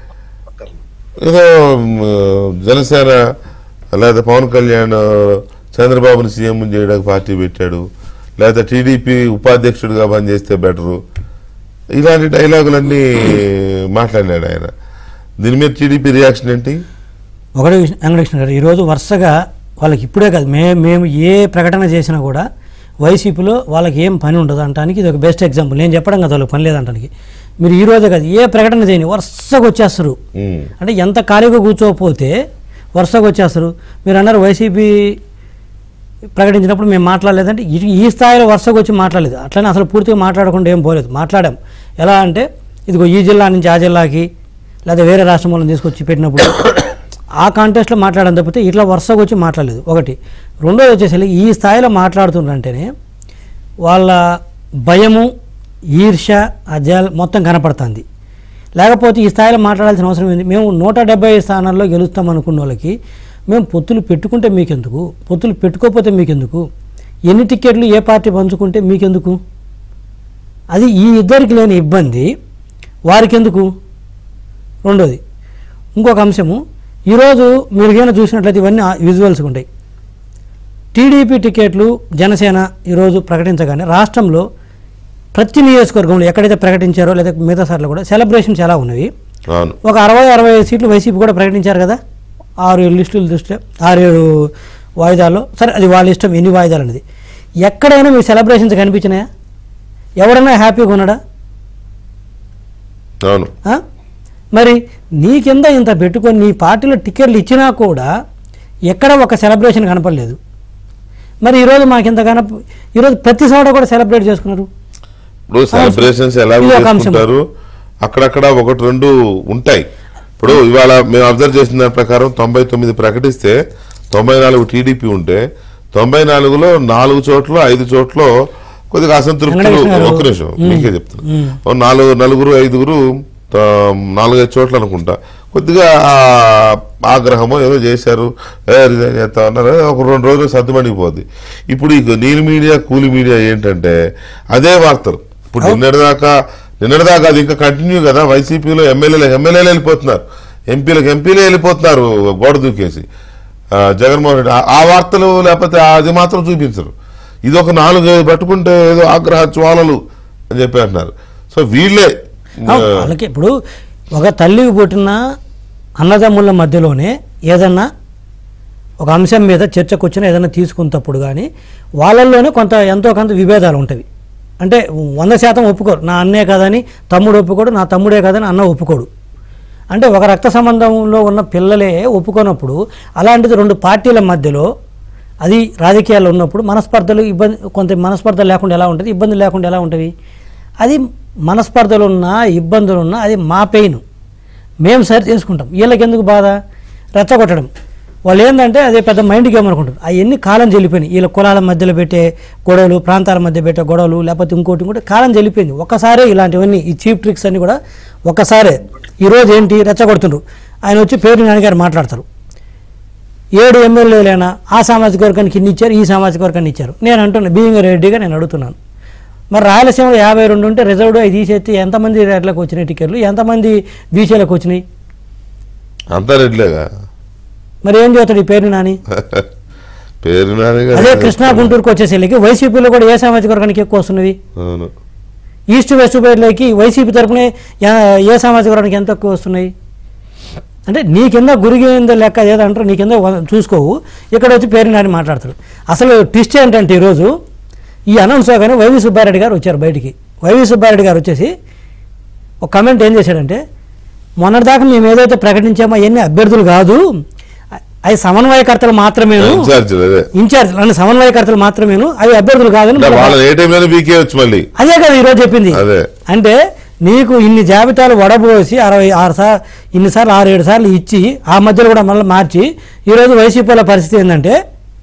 ఏదో మ్, జనసేన లేదా పవన్ కళ్యాణ్ చంద్రబాబుని సీఎం చేయడానికి పార్టీ పెట్టాడు లేదా టీడీపీ ఉపాధ్యక్షుడిగా పనిచేస్తే బెటరు ఇలాంటి డైలాగులన్నీ మాట్లాడినాడు ఆయన దీని మీద టీడీపీ రియాక్షన్ ఏంటి
ఒకటే విషయం వెంకటకృష్ణ గారు ఈరోజు వరుసగా వాళ్ళకి ఇప్పుడే కాదు మే మేము ఏ ప్రకటన చేసినా కూడా వైసీపీలో వాళ్ళకి ఏం పని ఉండదు అంటానికి ఇది ఒక బెస్ట్ ఎగ్జాంపుల్ నేను చెప్పడం కదా వాళ్ళకి పని లేదంటానికి మీరు ఈ రోజే కాదు ఏ ప్రకటన చేయని వరుసగా వచ్చేస్తారు
ఉమ్.
అంటే ఎంత ఖాళీగా కూర్చోకపోతే వరుసగా వచ్చేస్తారు మీరు అన్నారు వైసీపీ ప్రకటించినప్పుడు మేము మాట్లాడలేదంటే ఈ- ఈ స్థాయిలో వరుసగా వచ్చి మాట్లాడలేదు అట్లనే అసలు పూర్తిగా మాట్లాడకుండా ఏం పోలేదు మాట్లాడాం ఎలా అంటే ఇదిగో ఈ జిల్లా నుంచి ఆ జిల్లాకి లేదా వేరే రాష్ట్రం వాళ్ళని తీసుకొచ్చి పెట్టినప్పుడు ఆ కాంటెస్ట్లో మాట్లాడడం తప్పితే ఇట్లా వరుసగా వచ్చి మాట్లాడలేదు ఒకటి రెండోది వచ్చేసరికి ఈ స్థాయిలో మాట్లాడుతుండ్రంటేనే వాళ్ళ భయము ఈర్ష అజాల్ మొత్తం కనపడుతుంది లేకపోతే ఈ స్థాయిలో మాట్లాడాల్సిన అవసరం ఏంది మేము నూట డెబ్బై స్థానాల్లో గెలుస్తాం అనుకున్న వాళ్ళకి మేము పొత్తులు పెట్టుకుంటే మీకెందుకు పొత్తులు పెట్టుకోకపోతే మీకెందుకు ఎన్ని టికెట్లు ఏ పార్టీ పంచుకుంటే మీకెందుకు అది ఈ ఇద్దరికి లేని ఇబ్బంది వారికి ఎందుకు రెండోది ఇంకొక అంశము ఈరోజు మీరు ఏమైనా చూసినట్లయితే ఇవన్నీ విజువల్స్ ఉంటాయి టీడీపీ టికెట్లు జనసేన ఈరోజు ప్రకటించగానే రాష్ట్రంలో ప్రతి నియోజకవర్గంలో ఎక్కడైతే ప్రకటించారో లేదా మిగతా సార్లు కూడా సెలబ్రేషన్స్ ఎలా ఉన్నవి
అవును
ఒక అరవై అరవై ఐదు సీట్లు వైసీపీ కూడా ప్రకటించారు కదా ఆరు ఏడు లిస్టుల దృష్ట్యా ఆరు ఏడు వాయిదాల్లో సరే అది వాళ్ళ ఇష్టం ఎన్ని వాయిదాలు అనేది ఎక్కడైనా మీ సెలబ్రేషన్స్ కనిపించినాయా ఎవడన్నా హ్యాపీగా ఉన్నాడా
అవును
ఆ? మరి నీ కింద ఇంత పెట్టుకొని నీ పార్టీలో టికెట్లు ఇచ్చినా కూడా ఎక్కడ ఒక సెలబ్రేషన్ కనపడలేదు మరి ఈరోజు మాకింత కనప ఈరోజు ప్రతి చోట కూడా సెలబ్రేట్ చేసుకున్నారు
ఇప్పుడు సెలబ్రేషన్స్ ఎలా
ఇది ఒక అంశం.
చేసుకుంటారు అక్కడక్కడ ఒకటి రెండు ఉంటాయి ఇప్పుడు ఇవాళ మేము అబ్జర్వ్ చేసిన దాని ప్రకారం తొంభై తొమ్మిది ప్రకటిస్తే తొంభై నాలుగు టీడీపీ ఉంటే తొంభై నాలుగులో నాలుగు చోట్ల ఐదు చోట్ల కొద్దిగా అసంతృప్తులు
వెంకటకృష్ణ గారు.
ఒక్క నిమిషం మీకే చెప్తాను ఓ నాలుగు నలుగురు ఐదుగురు త- నాలుగైదు చోట్ల అనుకుంటా కొద్దిగా ఆ ఆగ్రహమో ఏదో చేశారు ఏ రిజైన్ చేస్తా ఉన్నారు ఒక రెండు రోజులు సర్దుమణిగిపోద్ది ఇప్పుడు ఈ నీలి మీడియా కూలి మీడియా ఏంటంటే అదే వార్తలు ఇప్పుడు నిన్నటిదాకా నిన్నటిదాకా అది ఇంకా కంటిన్యూ కదా వైసీపీలో ఎమ్మెల్యేలు ఎమ్మెల్యేలు వెళ్ళిపోతున్నారు ఎంపీలకు ఎంపీలే వెళ్ళిపోతున్నారు గోడ దూకేసి ఆ, జగన్మోహన్ రెడ్డి ఆ- ఆ వార్తలు లేకపోతే అది మాత్రం చూపించరు ఇది ఒక నాలుగు ఐదు పట్టుకుంటే ఏదో ఆగ్రహ జ్వాలలు అని చెప్పి అంటున్నారు సో వీళ్ళే
అవును, వాళ్ళకి ఇప్పుడు ఒక తల్లికి పుట్టిన అన్నదమ్ముల మధ్యలోనే ఏదన్నా ఒక అంశం మీద చర్చకు వచ్చిన ఏదైనా తీసుకున్నప్పుడు కానీ వాళ్ళల్లోనే కొంత ఎంతో కొంత విభేదాలు ఉంటాయి అంటే వంద శాతం ఒప్పుకోరు నా అన్నే కాదని తమ్ముడు ఒప్పుకోడు నా తమ్ముడే కాదని అన్న ఒప్పుకోడు అంటే ఒక రక్త సంబంధంలో ఉన్న పిల్లలే ఒప్పుకోనప్పుడు అలాంటిది రెండు పార్టీల మధ్యలో అది రాజకీయాల్లో ఉన్నప్పుడు మనస్పర్ధలు ఇబ్బంది కొంత మనస్పర్ధలు లేకుండా ఎలా ఉంటుంది ఇబ్బందులు లేకుండా ఎలా ఉంటుంది అది మనస్పర్ధలు ఉన్నా ఇబ్బందులు ఉన్నా అది మా పెయిన్ మేము సరి చేసుకుంటాం వీళ్ళకి ఎందుకు బాధ రెచ్చగొట్టడం వాళ్ళు ఏంటంటే అదే పెద్ద మైండ్ గేమ్ అనుకుంటారు అవన్నీ కాలం చెల్లిపోయినాయి వీళ్ళ కులాల మధ్యలో పెట్టే గొడవలు ప్రాంతాల మధ్య పెట్టే గొడవలు లేకపోతే ఇంకోటి ఇంకోటి కాలం చెల్లిపోయింది ఒక్కసారే ఇలాంటివన్నీ ఈ చీప్ ట్రిక్స్ అన్నీ కూడా ఒక్కసారే ఈరోజు ఏంటి రెచ్చగొడుతుండ్రు ఆయన వచ్చి పేరు నాన్నగారు మాట్లాడతారు ఏడు ఎమ్మెల్యేలైనా ఆ సామాజిక వర్గానికి ఇన్ని ఇచ్చారు ఈ సామాజిక వర్గాన్ని ఇచ్చారు నేను అంటున్నా బీయింగ్ రెడ్డిగా నేను అడుగుతున్నాను మరి రాయలసీమలో యాభై రెండు ఉంటే రిజర్వ్డ్ అవి తీసేస్తే ఎంతమంది రెడ్లకు వచ్చినాయి టికెట్లు ఎంతమంది బీసీలకు వచ్చినాయి
అంతా రెడ్లేగా
మరి ఏం చేస్తాడు ఈ పేరు నాని
పేరు నాని గారు.
అదే కృష్ణా గుంటూరుకు వచ్చేసరికి వైసీపీలో కూడా ఏ సామాజిక వర్గానికి ఎక్కువ వస్తున్నవి
అవును
ఈస్ట్ వెస్ట్ బయటలోకి వైసీపీ తరపునే యా- ఏ సామాజిక వర్గానికి ఎంత ఎక్కువ వస్తున్నాయి అంటే నీ కింద గురిగింద లెక్క ఏదో అంటారు నీ కింద వ- చూసుకోవు ఇక్కడ వచ్చి పేరు నాని మాట్లాడతాడు అసలు ట్విస్ట్ ఏంటంటే ఈరోజు ఈ అనౌన్స్ అవగానే వైవి సుబ్బారెడ్డి గారు వచ్చారు బయటికి వైవి సుబ్బారెడ్డి గారు వచ్చేసి ఒక కమెంట్ ఏం చేశాడంటే మొన్నటిదాకా మేము ఏదైతే ప్రకటించామో అవన్నీ అభ్యర్థులు కాదు అవి సమన్వయకర్తలు మాత్రమేను
ఇన్ఛార్జ్ అదే
ఇన్ఛార్జ్ అంటే సమన్వయకర్తలు మాత్రమేను అవి అభ్యర్థులు కాదని
అంటే
మళ్ళీ
వాళ్ళని ఏ టైంలోనే బీకేయచ్చు మళ్ళీ
అదే కదా ఈరోజు చెప్పింది
అదే.
అంటే నీకు ఇన్ని జాబితాలు వడబోసి అరవై ఆరు సార్ ఇన్నిసార్లు ఆరు ఏడు సార్లు ఇచ్చి ఆ మధ్యలో కూడా మళ్ళీ మార్చి ఈరోజు వైసీపీల పరిస్థితి ఏంటంటే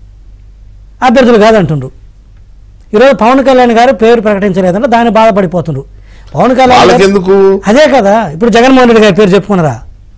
అభ్యర్థులు కాదంటుండ్రు ఈరోజు పవన్ కళ్యాణ్ గారు పేరు ప్రకటించలేదంటే దాన్ని బాధపడిపోతుండ్రు పవన్ కళ్యాణ్ గారు-
వాళ్ళకెందుకు
అదే కదా ఇప్పుడు జగన్మోహన్ రెడ్డి గారి పేరు చెప్పుకున్నారా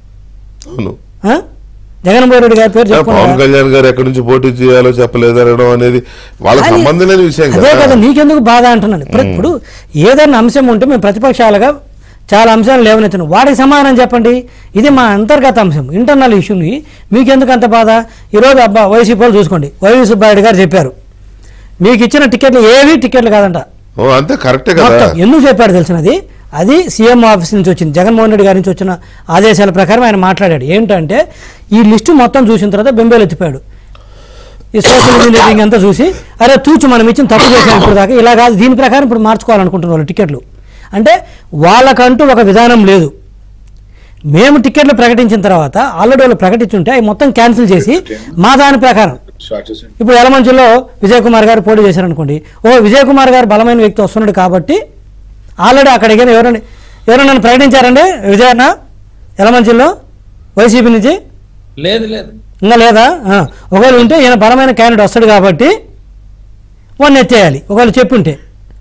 అవును
ఆ? జగన్మోహన్ రెడ్డి గారి పేరు
పవన్
చెప్పుకున్నారా
కళ్యాణ్ గారు ఎక్కడి నుంచి పోటీ చేయాలో చెప్పలేదు అనడం అనేది వాళ్ళకి
అది-
సంబంధం లేని విషయం
అదే కదా
కదా
నీకెందుకు బాధ అంటున్నాను ఇప్పుడు- ఇప్పుడు ఏదైనా అంశం ఉంటే మేము ప్రతిపక్షాలుగా చాలా అంశాలు లేవనెత్తున్నాం వాటికి సమాధానం చెప్పండి ఇది మా అంతర్గత అంశం ఇంటర్నల్ ఇష్యూని మీకెందుకు అంత బాధ ఈరోజు అబ్బా వైసీపీ వాళ్ళు చూసుకోండి వైవి సుబ్బారెడ్డి గారు చెప్పారు మీకు ఇచ్చిన టికెట్లు ఏవి టికెట్లు కాదంట
ఓ అంతే కరెక్టే కదా
మొత్తం ఎందుకు చెప్పాడు తెలిసినది అది సీఎం ఆఫీస్ నుంచి వచ్చింది జగన్మోహన్ రెడ్డి గారి నుంచి వచ్చిన ఆదేశాల ప్రకారం ఆయన మాట్లాడాడు ఏంటంటే ఈ లిస్టు మొత్తం చూసిన తర్వాత బెంబేలు ఎత్తిపోయాడు ఈ సోషల్ ఇంజనీరింగ్ అంతా చూసి అరే తూచు మనం ఇచ్చిన తప్పు చేసాం ఇప్పుడు దాకా ఇలా కాదు దీని ప్రకారం ఇప్పుడు మార్చుకోవాలనుకుంటున్న వాళ్ళు టికెట్లు అంటే వాళ్ళకంటూ ఒక విధానం లేదు మేము టికెట్లు ప్రకటించిన తర్వాత ఆల్రెడీ వాళ్ళు ప్రకటించుంటే అవి మొత్తం క్యాన్సిల్ చేసి మా దాని ప్రకారం ఇప్పుడు ఎలమంచిలో విజయ్ కుమార్ గారు పోటీ చేశారనుకోండి ఓ విజయ్ కుమార్ గారు బలమైన వ్యక్తి వస్తున్నాడు కాబట్టి ఆల్రెడీ అక్కడికి ఎవరైనా ఎవరైనా నన్ను ప్రకటించారండి విజయన్న ఎలమంచిలో వైసీపీ నుంచి
లేదు లేదు
ఇంకా లేదా ఆ, ఒకవేళ ఉంటే ఈయన బలమైన క్యాండిడేట్ వస్తాడు కాబట్టి వన్ ఎత్తేయాలి ఒకవేళ చెప్పుంటే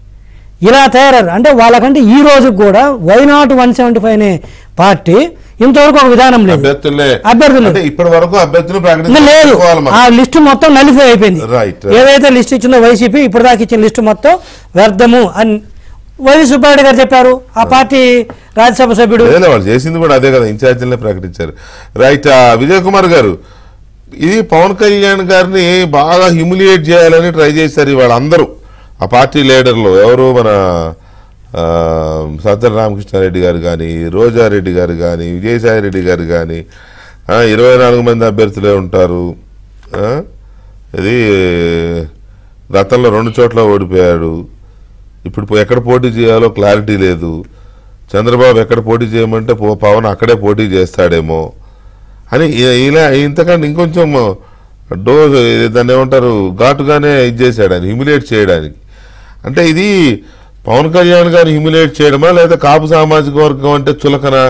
ఇలా తయారయ్యారు అంటే వాళ్ళకంటే ఈ రోజు కూడా why not one seventy five అనే పార్టీ ఇంతవరకు ఒక విధానం లేదు
అభ్యర్థులే
అభ్యర్థులు.
అంటే ఇప్పటి వరకు అభ్యర్థులు
ఇంకా లేదు
ప్రకటించుకోవాలి మనం.
ఆ లిస్టు మొత్తం నలిఫై అయిపోయింది
Right.
ఏదైతే లిస్ట్ ఇచ్చిందో వైసీపీ ఇప్పుడు దాకా ఇచ్చిన లిస్టు మొత్తం వ్యర్థము అని వైవి సుబ్బారెడ్డి గారు చెప్పారు ఆ పార్టీ రాజ్యసభ సభ్యుడు
లేదులే, వాళ్ళు చేసింది కూడా అదే కదా ఇన్ఛార్జీలనే ప్రకటించారు రైట్ ఆ, విజయ్ కుమార్ గారు ఇది పవన్ కళ్యాణ్ గారిని బాగా హ్యూమిలియేట్ చేయాలని ట్రై చేశారు ఇవాళ అందరూ ఆ పార్టీ లీడర్లు ఎవరు మన ఆ, సజ్జల రామకృష్ణారెడ్డి గారు కానీ రోజారెడ్డి గారు కానీ విజయసాయి రెడ్డి గారు కానీ ఆ, ఇరవై నాలుగు మంది అభ్యర్థులే ఉంటారు ఆ, ఇది గతంలో రెండు చోట్ల ఓడిపోయాడు ఇప్పుడు పో- ఎక్కడ పోటీ చేయాలో క్లారిటీ లేదు చంద్రబాబు ఎక్కడ పోటీ చేయమంటే పో- పవన్ అక్కడే పోటీ చేస్తాడేమో అని ఇ- ఇలా ఇంతకంటే ఇంకొంచెం డోస్ దాన్ని ఏమంటారు ఘాటుగానే ఇది చేశాడు ఆయన హ్యూమిలేట్ చేయడానికి అంటే ఇది పవన్ కళ్యాణ్ గారిని హ్యూమిలేట్ చేయడమా లేదా కాపు సామాజిక వర్గం అంటే చులకనా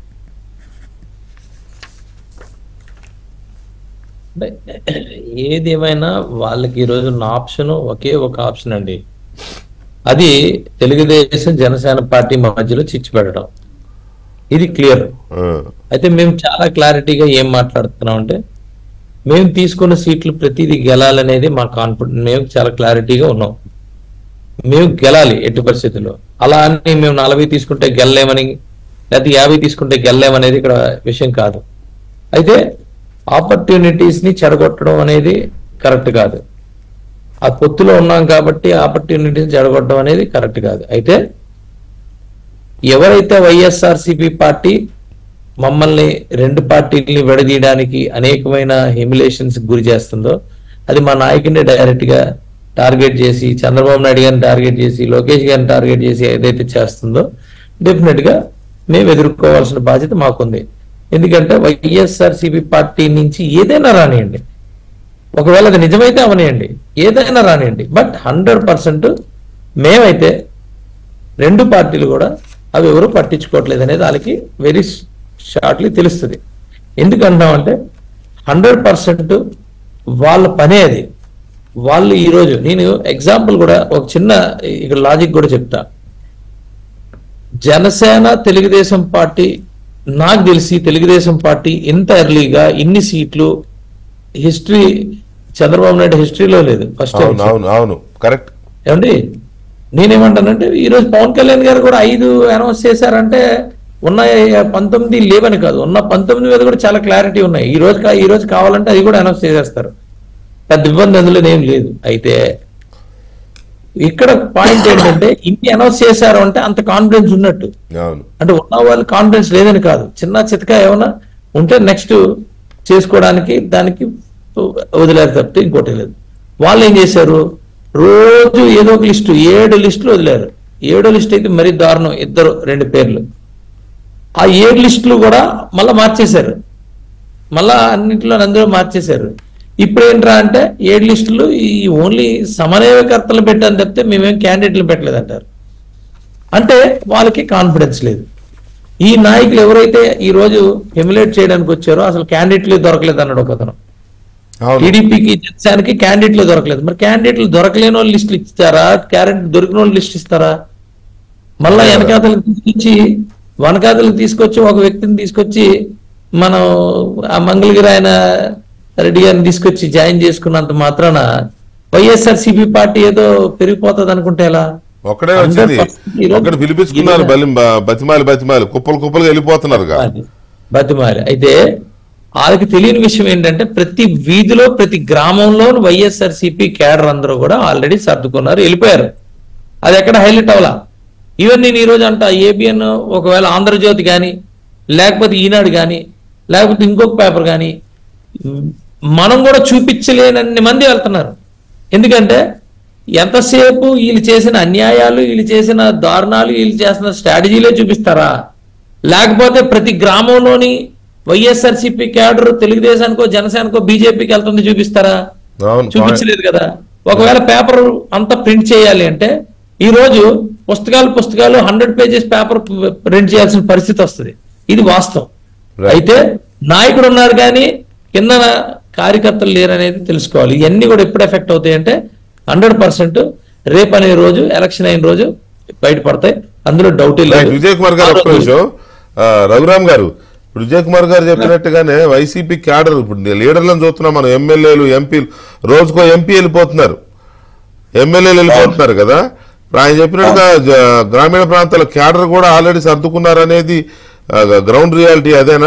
అంటే ఏదేమైనా వాళ్ళకి ఈరోజు ఉన్న ఆప్షన్ ఒకే ఒక ఆప్షన్ అండి అది తెలుగుదేశం జనసేన పార్టీ మధ్యలో చిచ్చు పెట్టడం ఇది క్లియర్
ఆ,
అయితే మేము చాలా క్లారిటీగా ఏం మాట్లాడుతున్నాం అంటే మేము తీసుకున్న సీట్లు ప్రతిదీ గెలాలనేది మా కాన్ఫిడెంట్ మేము చాలా క్లారిటీగా ఉన్నాం మేము గెలాలి ఎట్టి పరిస్థితుల్లో అలా అని మేము నలభై తీసుకుంటే గెలలేమని లేకపోతే యాభై తీసుకుంటే గెలలేమనేది ఇక్కడ విషయం కాదు అయితే ఆపర్చునిటీస్ ని చెడగొట్టడం అనేది కరెక్ట్ కాదు ఆ పొత్తులో ఉన్నాం కాబట్టి ఆపర్చునిటీస్ చెడగొట్టడం అనేది కరెక్ట్ కాదు అయితే ఎవరైతే వైఎస్ఆర్సిపి పార్టీ మమ్మల్ని రెండు పార్టీలని విడదీయడానికి అనేకమైన హిమిలేషన్స్ గురి చేస్తుందో అది మా నాయకుడిని డైరెక్ట్ గా టార్గెట్ చేసి చంద్రబాబు నాయుడు గారిని టార్గెట్ చేసి లోకేష్ గారిని టార్గెట్ చేసి ఏదైతే చేస్తుందో డెఫినెట్ గా మేము ఎదుర్కోవాల్సిన బాధ్యత మాకుంది ఎందుకంటే వైఎస్ఆర్సిపి పార్టీ నుంచి ఏదైనా రానియండి ఒకవేళ అది నిజమైతే అవనియండి ఏదైనా రానియండి బట్ హండ్రెడ్ పర్సెంట్ మేమైతే రెండు పార్టీలు కూడా అవి ఎవరు పట్టించుకోవట్లేదు అనేది వాళ్ళకి వెరీ షార్ట్లీ తెలుస్తుంది ఎందుకంటామంటే హండ్రెడ్ పర్సెంట్ వాళ్ళ పనే అది వాళ్ళు ఈరోజు నేను ఎగ్జాంపుల్ కూడా ఒక చిన్న ఇక్కడ లాజిక్ కూడా చెప్తా జనసేన తెలుగుదేశం పార్టీ నాకు తెలిసి తెలుగుదేశం పార్టీ ఇంత ఎర్లీగా ఇన్ని సీట్లు హిస్టరీ చంద్రబాబు నాయుడు హిస్టరీలో లేదు ఫస్ట్
అవును అవును అవును కరెక్ట్
ఏమండి నేనేమంటానంటే ఈ రోజు పవన్ కళ్యాణ్ గారు కూడా ఐదు అనౌన్స్ చేశారంటే ఉన్న పంతొమ్మిది లేవని కాదు ఉన్న పంతొమ్మిది మీద కూడా చాలా క్లారిటీ ఉన్నాయి ఈ రోజు కా- ఈ రోజు కావాలంటే అది కూడా అనౌన్స్ చేసేస్తారు పెద్ద ఇబ్బంది అందులో ఏం లేదు అయితే ఇక్కడ పాయింట్ ఏంటంటే ఇన్ని అనౌన్స్ చేశారు అంటే అంత కాన్ఫిడెన్స్ ఉన్నట్టు
అవును
అంటే ఉన్న వాళ్ళు కాన్ఫిడెన్స్ లేదని కాదు చిన్న చితక ఏమైనా ఉంటే నెక్స్ట్ చేసుకోవడానికి దానికి వదిలేరు తప్పితే ఇంకోటి లేదు వాళ్ళు ఏం చేశారు రోజు ఏదో ఒక లిస్టు ఏడు లిస్టులు వదిలేరు ఏడో లిస్ట్ అయితే మరీ దారుణం ఇద్దరు రెండు పేర్లు ఆ ఏడు లిస్టులు కూడా మళ్ళా మార్చేశారు మళ్ళా అన్నింటిలో అందరూ మార్చేశారు ఇప్పుడు ఏంట్రా అంటే ఏడు లిస్టులు ఈ ఓన్లీ సమన్వయకర్తలు పెట్టాను తప్పితే మేమేం క్యాండిడేట్లు పెట్టలేదు అంటారు అంటే వాళ్ళకి కాన్ఫిడెన్స్ లేదు ఈ నాయకులు ఎవరైతే ఈ రోజు ఎమ్యులేట్ చేయడానికి వచ్చారో అసలు క్యాండిడేట్లే దొరకలేదు అన్నాడు ఒక అతను
అవును
టీడీపీకి జనసేనకి క్యాండిడేట్లు దొరకలేదు మరి క్యాండిడేట్లు దొరకలేని వాళ్ళు లిస్టులు ఇస్తారా క్యాండిడేట్ దొరికిన వాళ్ళు లిస్ట్ ఇస్తారా మళ్ళా వెనకాతలకు తీసుకొచ్చి వనకాతలకు తీసుకొచ్చి ఒక వ్యక్తిని తీసుకొచ్చి మనం ఆ మంగళగిరి ఆయన రెడ్డి గారిని తీసుకొచ్చి జాయిన్ చేసుకున్నంత మాత్రాన వైఎస్ఆర్ సిపి పార్టీ ఏదో పెరిగిపోతుంది అనుకుంటే ఎలా
ఒక్కడే వచ్చింది
100% ఈరోజు
ఒక్కడు పిలిపించుకున్నారు బలి బతిమాలి బతిమాలి కుప్పలు కుప్పలుగా వెళ్ళిపోతున్నారు
అది బతిమాలి అయితే వాళ్ళకి తెలియని విషయం ఏంటంటే ప్రతి వీధిలో ప్రతి గ్రామంలో వైఎస్ఆర్ సిపి కేడర్ అందరూ కూడా ఆల్రెడీ సర్దుకున్నారు వెళ్ళిపోయారు అది ఎక్కడ హైలైట్ అవ్వాలా ఈవెన్ నేను ఈ రోజు అంట ఏబిఎన్ ఒకవేళ ఆంధ్రజ్యోతి కానీ లేకపోతే ఈనాడు కానీ లేకపోతే ఇంకొక పేపర్ కానీ మనం కూడా చూపించలేనన్ని మంది వెళ్తున్నారు ఎందుకంటే ఎంతసేపు వీళ్ళు చేసిన అన్యాయాలు వీళ్ళు చేసిన దారుణాలు వీళ్ళు చేసిన స్ట్రాటజీలే చూపిస్తారా లేకపోతే ప్రతి గ్రామంలోని వైఎస్ఆర్సీపీ క్యాడర్ తెలుగుదేశానికో జనసేనకో బీజేపీకి వెళ్తుంది చూపిస్తారా
అవును
చూపించలేదు కదా ఒకవేళ పేపర్ అంతా ప్రింట్ చేయాలి అంటే ఈ రోజు పుస్తకాలు పుస్తకాలు హండ్రెడ్ పేజెస్ పేపర్ ప్రింట్ చేయాల్సిన పరిస్థితి వస్తుంది ఇది వాస్తవం
Right.
అయితే నాయకుడు ఉన్నారు కానీ కింద కార్యకర్తలు లేరు అనేది తెలుసుకోవాలి ఇవన్నీ కూడా ఎప్పుడు ఎఫెక్ట్ అవుతాయి అంటే హండ్రెడ్ పర్సెంట్ రేపు అనే రోజు ఎలక్షన్ అయిన రోజు బయటపడతాయి అందులో డౌటే
రైట్
లేదు
విజయ్ కుమార్ గారు ఒక్క నిమిషం ఆ, రఘురామ్ గారు ఇప్పుడు విజయ్ కుమార్ గారు చెప్పినట్టుగానే వైసీపీ క్యాడర్ ఇప్పుడు లీడర్లను చూస్తున్నాం మనం ఎమ్మెల్యేలు ఎంపీలు రోజుకో ఎంపీ వెళ్ళిపోతున్నారు ఎమ్మెల్యేలు వెళ్ళిపోతున్నారు కదా ఇప్పుడు ఆయన చెప్పినట్టుగా జ- గ్రామీణ ప్రాంతాల క్యాడర్ కూడా ఆల్రెడీ సర్దుకున్నారు అనేది గ్రౌండ్ రియాలిటీ అదేనా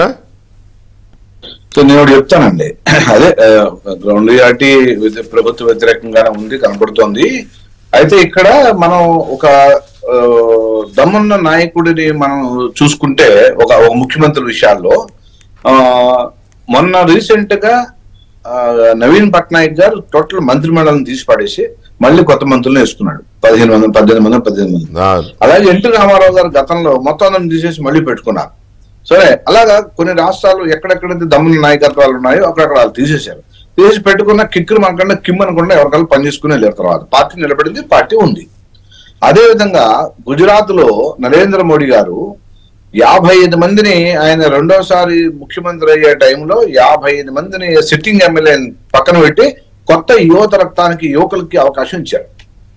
సో నేను ఒకటి చెప్తానండి అదే గ్రౌండ్ రియాలిటీ ప్రభుత్వ వ్యతిరేకంగానే ఉంది కనబడుతోంది అయితే ఇక్కడ మనం ఒక ఆ, దమ్మున్న నాయకుడిని మనం చూసుకుంటే ఒక ఒక ముఖ్యమంత్రి విషయాల్లో ఆ, మొన్న రీసెంట్ గా ఆ, నవీన్ పట్నాయక్ గారు టోటల్ మంత్రి మండలిని తీసి పడేసి మళ్ళీ కొత్త మంత్రులను వేసుకున్నాడు పదిహేను మంది పద్దెనిమిది మంది పద్దెనిమిది మంది
ఆ,
అలాగే ఎన్టీ రామారావు గారు గతంలో మొత్తం అందరం తీసేసి మళ్ళీ పెట్టుకున్నారు సరే అలాగా కొన్ని రాష్ట్రాలు ఎక్కడెక్కడైతే దమ్ముల నాయకత్వాలు ఉన్నాయో అక్కడక్కడ వాళ్ళు తీసేశారు తీసేసి పెట్టుకున్న కిక్కులు మనకన్నా కిమ్ అనకుండా ఎవరికల్లా పనిచేసుకుని వెళ్ళారు తర్వాత పార్టీ నిలబడింది పార్టీ ఉంది అదే విధంగా గుజరాత్ లో నరేంద్ర మోడీ గారు యాభై ఐదు మందిని ఆయన రెండోసారి ముఖ్యమంత్రి అయ్యే టైంలో యాభై ఐదు మందిని సిట్టింగ్ ఎమ్మెల్యే పక్కన పెట్టి కొత్త యువత రక్తానికి యువకులకి అవకాశం ఇచ్చారు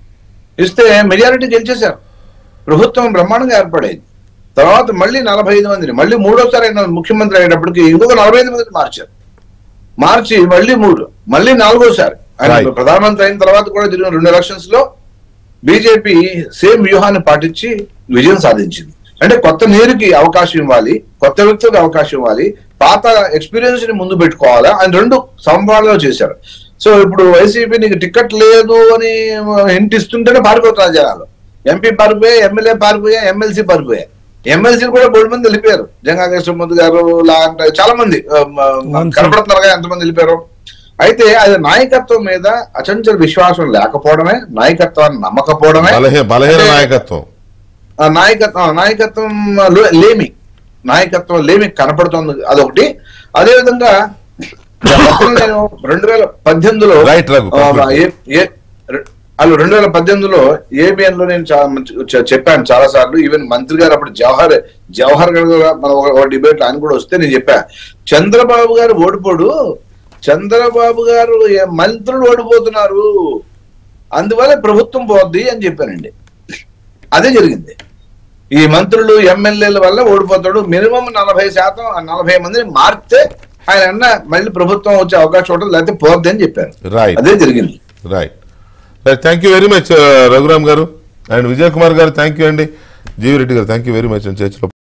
ఇస్తే మెజారిటీ గెలిచేశారు ప్రభుత్వం బ్రహ్మాండంగా ఏర్పడేది తర్వాత మళ్ళీ నలభై ఐదు మందిని మళ్ళీ మూడోసారి ఆయన ముఖ్యమంత్రి అయ్యేటప్పటికి ఇంకొక నలభై ఐదు మందిని మార్చారు మార్చి మళ్ళీ మూడు మళ్ళీ నాలుగోసారి ఆయన
Right.
ప్రధానమంత్రి అయిన తర్వాత కూడా జరిగిన రెండు ఎలక్షన్స్ లో బీజేపీ సేమ్ వ్యూహాన్ని పాటించి విజయం సాధించింది అంటే కొత్త నీరుకి అవకాశం ఇవ్వాలి కొత్త వ్యక్తులకు అవకాశం ఇవ్వాలి పాత ఎక్స్పీరియన్స్ ని ముందు పెట్టుకోవాలా అని రెండు సంభాళనలో చేశారు సో ఇప్పుడు వైసీపీ నీకు టికెట్ లేదు అని హింట్ ఇస్తుంటేనే పారిపోతున్నారు జనాలు ఎంపీ పారిపోయా ఎమ్మెల్యే పారిపోయా ఎమ్మెల్సీ పారిపోయా ఎమ్మెల్సీలు కూడా బోడు మంది వెళ్ళిపోయారు జంగా కృష్ణమూర్తి గారు లాంటి చాలా మంది ఆ, ఆ, కనపడుతున్నారు కదా ఎంతమంది వెళ్ళిపోయారు అయితే అది నాయకత్వం మీద అచంచల విశ్వాసం లేకపోవడమే నాయకత్వాన్ని నమ్మకపోవడమే
బలహీన బలహీన
అంటే
నాయకత్వం
ఆ నాయకత్వం ఆ నాయకత్వం లో- లేమి నాయకత్వం లేమి కనపడుతుంది అదొకటి అదే విధంగా మొత్తం నేను రెండు వేల పద్దెనిమిదిలో
Right, రఘు,
ఆ,
complete.
ఏ- ఏ- రె- అలా రెండు వేల పద్దెనిమిదిలో ఏబిఎన్ లో నేను చాలా మంచి- చె- చెప్పాను చాలా సార్లు ఈవెన్ మంత్రి గారు అప్పుడు జవహర్ జవహర్ గారు కూడా మన ఒక- ఒక డిబేట్ ఆయన కూడా వస్తే నేను చెప్పా చంద్రబాబు గారు ఓడిపోడు చంద్రబాబు గారు ఏ- మంత్రులు ఓడిపోతున్నారు అందువల్ల ప్రభుత్వం పోద్ది అని చెప్పానండి అదే జరిగింది ఈ మంత్రులు ఎమ్మెల్యేల వల్ల ఓడిపోతాడు మినిమం నలభై శాతం ఆ నలభై మందిని మార్చితే ఆయన అన్న మళ్ళీ ప్రభుత్వం వచ్చే అవకాశం ఉంటుంది లేకపోతే పోద్ది అని చెప్పారు
రైట్
అదే జరిగింది
right right thank you very much Raghuram గారు అండ్ విజయ్ కుమార్ గారు థ్యాంక్ యూ అండి జీవి రెడ్డి గారు థ్యాంక్ యూ వెరీ మచ్ చర్చలో